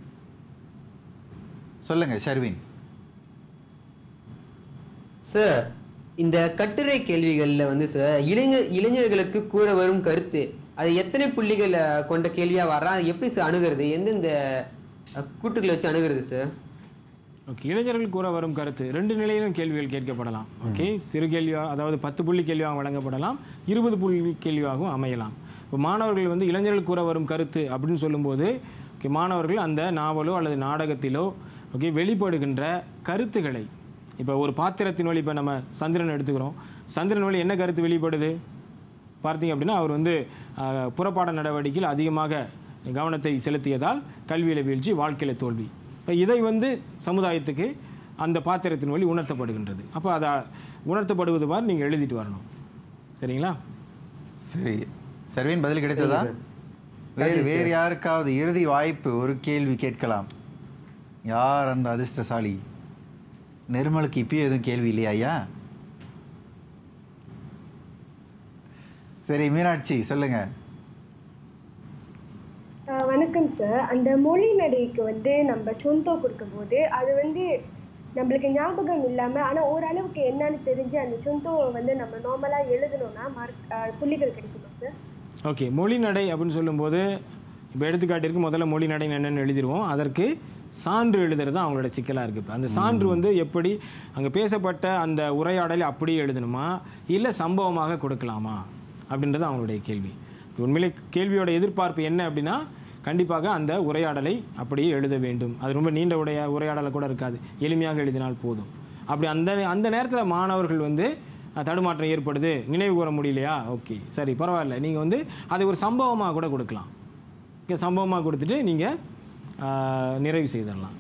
சொல்லுங்க ஷர்வின் சார் இந்த கட்டுரை கேள்விகளில் வந்து சார் இளைஞர் இளைஞர்களுக்கு கூற வரும் கருத்து அது எத்தனை புள்ளிகள் அஹ், கொண்ட கேள்வியாக வர்றா அது எப்படி சார் அணுகிறது எந்தெந்த அஹ், கூட்டுகளை வச்சு அணுகிறது சார் ஓகே இளைஞர்கள் கூற வரும் கருத்து ரெண்டு நிலையிலும் கேள்விகள் கேட்கப்படலாம் ஓகே சிறு கேள்வியாக அதாவது பத்து புள்ளி கேள்வியாக வழங்கப்படலாம் இருபது புள்ளி கேள்வியாகவும் அமையலாம் இப்போ மாணவர்கள் வந்து இளைஞர்கள் கூற வரும் கருத்து அப்படின்னு சொல்லும்போது ஓகே மாணவர்கள் அந்த நாவலோ அல்லது நாடகத்திலோ ஓகே வெளிப்படுகின்ற கருத்துக்களை இப்போ ஒரு பாத்திரத்தின் வழி இப்போ நம்ம சந்திரன் எடுத்துக்கிறோம் சந்திரன் வழி என்ன கருத்து வெளிப்படுது பார்த்தீங்க அப்படின்னா அவர் வந்து ஆஹ், புறப்பாட நடவடிக்கையில் அதிகமாக கவனத்தை செலுத்தியதால் கல்வியில் வீழ்ச்சி வாழ்க்கையில் தோல்வி இப்போ இதை வந்து சமுதாயத்துக்கு அந்த பாத்திரத்தின் வழி உணர்த்தப்படுகின்றது அப்போ அதை உணர்த்தப்படுவது மாதிரி நீங்கள் எழுதிட்டு வரணும் சரிங்களா சரி சர்வின் பதில் கிடைத்ததா வேறு வேறு யாருக்காவது இறுதி வாய்ப்பு ஒரு கேள்வி கேட்கலாம் யார் அந்த அதிர்ஷ்டசாலி நிர்மலுக்கு இப்பயும் எதுவும் கேள்வி இல்லையா ஐயா சரி மீனாட்சி சொல்லுங்க ஆஹ் வணக்கம் சார் அந்த மொழி நடைக்கு வந்து நம்ம சொந்தோ கொடுக்கும்போது அது வந்து நம்மளுக்கு ஞாபகம் இல்லாம ஆனா ஓரளவுக்கு என்னன்னு தெரிஞ்சு அந்த சொந்தோவை வந்து நம்ம நார்மலா எழுதணும்னா மார்க் ஆஹ் புள்ளிகள் கிடைக்குமா சார் ஓகே மொழி நடை அப்படின்னு சொல்லும்போது இப்போ எடுத்துக்காட்டிற்கு முதல்ல மொழி நடை என்னென்னு எழுதிருவோம் அதற்கு சான்று எழுதுறது தான் அவங்களோட சிக்கலாக இருக்குது இப்போ அந்த சான்று வந்து எப்படி அங்கே பேசப்பட்ட அந்த உரையாடலை அப்படியே எழுதணுமா இல்லை சம்பவமாக கொடுக்கலாமா அப்படின்றது அவங்களுடைய கேள்வி உண்மையிலே கேள்வியோட எதிர்பார்ப்பு என்ன அப்படின்னா கண்டிப்பாக அந்த உரையாடலை அப்படியே எழுத வேண்டும் அது ரொம்ப நீண்ட உடைய உரையாடலை கூட இருக்காது எளிமையாக எழுதினால் போதும் அப்படி அந்த அந்த நேரத்தில் மாணவர்கள் வந்து அஹ், தடுமாற்றம் ஏற்படுது நினைவு கூற முடியலையா ஓகே சரி பரவாயில்ல நீங்கள் வந்து அதை ஒரு சம்பவமாக கூட கொடுக்கலாம் இங்கே சம்பவமாக கொடுத்துட்டு நீங்கள் நிறைவு செய்திடலாம்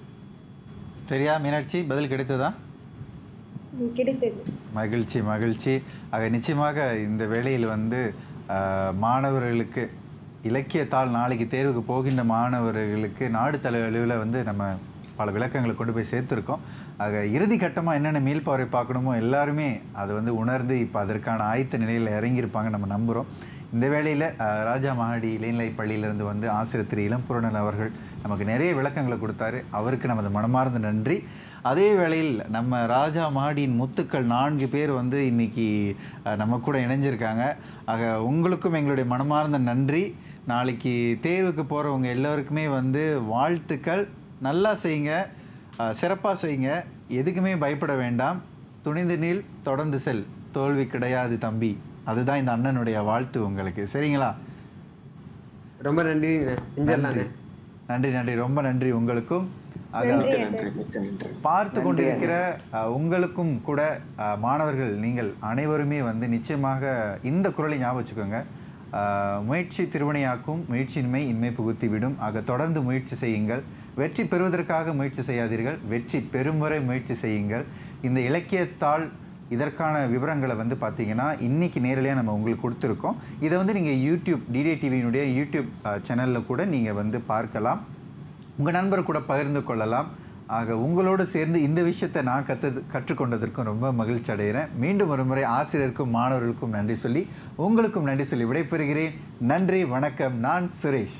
சரியா மீனாட்சி பதில் கிடைத்ததா ம், கிடைத்தது மகிழ்ச்சி மகிழ்ச்சி ஆக நிச்சயமாக இந்த வேளையில் வந்து ஆஹ், மாணவர்களுக்கு இலக்கியத்தாள் நாளைக்கு தேர்வுக்கு போகின்ற மாணவர்களுக்கு நாடு தலைவலிவில் வந்து நம்ம பல விளக்கங்களை கொண்டு போய் சேர்த்துருக்கோம் ஆக இறுதி கட்டமாக என்னென்ன மீள்பார்வை பார்க்கணுமோ எல்லாருமே அதை வந்து உணர்ந்து இப்போ அதற்கான ஆயத்த நிலையில் இறங்கியிருப்பாங்க நம்ம நம்புகிறோம் இந்த வேளையில் அஹ், ராஜா மகாடி இளைநிலை பள்ளியிலிருந்து வந்து ஆசிரியர் திரு இளம்பூரணன் அவர்கள் நமக்கு நிறைய விளக்கங்களை கொடுத்தாரு அவருக்கு நமது மனமார்ந்த நன்றி அதே வேளையில் நம்ம ராஜா மாடியின் முத்துக்கள் நான்கு பேர் வந்து இன்னைக்கு அஹ், நம்ம கூட இணைஞ்சிருக்காங்க ஆக உங்களுக்கும் எங்களுடைய மனமார்ந்த நன்றி நாளைக்கு தேர்வுக்கு போகிறவங்க எல்லோருக்குமே வந்து வாழ்த்துக்கள் நல்லா செய்யுங்க சிறப்பாக செய்யுங்க எதுக்குமே பயப்பட வேண்டாம் துணிந்து நீள் தொடர்ந்து செல் தோல்வி கிடையாது தம்பி அதுதான் இந்த அண்ணனுடைய வாழ்த்து உங்களுக்கு சரிங்களா ரொம்ப நன்றி செஞ்சிடலாண்ணே நன்றி நன்றி ரொம்ப நன்றி உங்களுக்கும் ஆக மிக்க நன்றி மிக்க நன்றி பார்த்து கொண்டிருக்கிற அஹ், உங்களுக்கும் கூட அஹ், மாணவர்கள் நீங்கள் அனைவருமே வந்து நிச்சயமாக இந்த குரலை ஞாபகம் வச்சுக்கோங்க அஹ், முயற்சி திருவினையாக்கும் முயற்சியின்மை இன்மை புகுத்தி விடும் ஆக தொடர்ந்து முயற்சி செய்யுங்கள் வெற்றி பெறுவதற்காக முயற்சி செய்யாதீர்கள் வெற்றி பெறும் வரை முயற்சி செய்யுங்கள் இந்த இலக்கியத்தாள் இதற்கான விவரங்களை வந்து பார்த்தீங்கன்னா இன்னைக்கு நேரலையாக நம்ம உங்களுக்கு கொடுத்துருக்கோம் இதை வந்து நீங்கள் யூடியூப் டிடி டிவியினுடைய யூடியூப் சேனலில் கூட நீங்கள் வந்து பார்க்கலாம் உங்கள் நண்பர் கூட பகிர்ந்து கொள்ளலாம் ஆக உங்களோடு சேர்ந்து இந்த விஷயத்தை நான் கற்று கற்றுக்கொண்டதற்கும் ரொம்ப மகிழ்ச்சி அடைகிறேன் மீண்டும் ஒரு முறை ஆசிரியருக்கும் மாணவர்களுக்கும் நன்றி சொல்லி உங்களுக்கும் நன்றி சொல்லி விடைபெறுகிறேன் நன்றி வணக்கம் நான் சுரேஷ்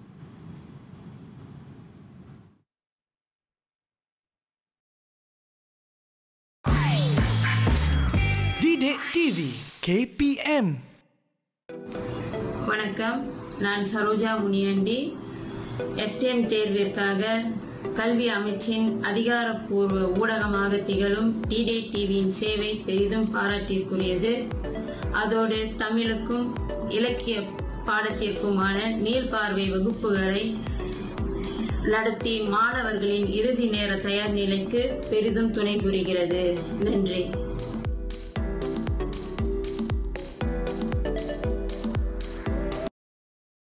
Didik TV KPM வணக்கம் நான் சரோஜா முனியாண்டி எஸ்டிஎம் தேர்விற்காக கல்வி அமைச்சின் அதிகாரப்பூர்வ ஊடகமாக திகழும் டிடே டிவியின் சேவை பெரிதும் பாராட்டிற்குரியது அதோடு தமிழுக்கும் இலக்கிய பாடத்திற்குமான மீள்பார்வை வகுப்புகளை நடத்தி மாணவர்களின் இறுதி நேர தயார் நிலைக்கு பெரிதும் துணை புரிகிறது நன்றி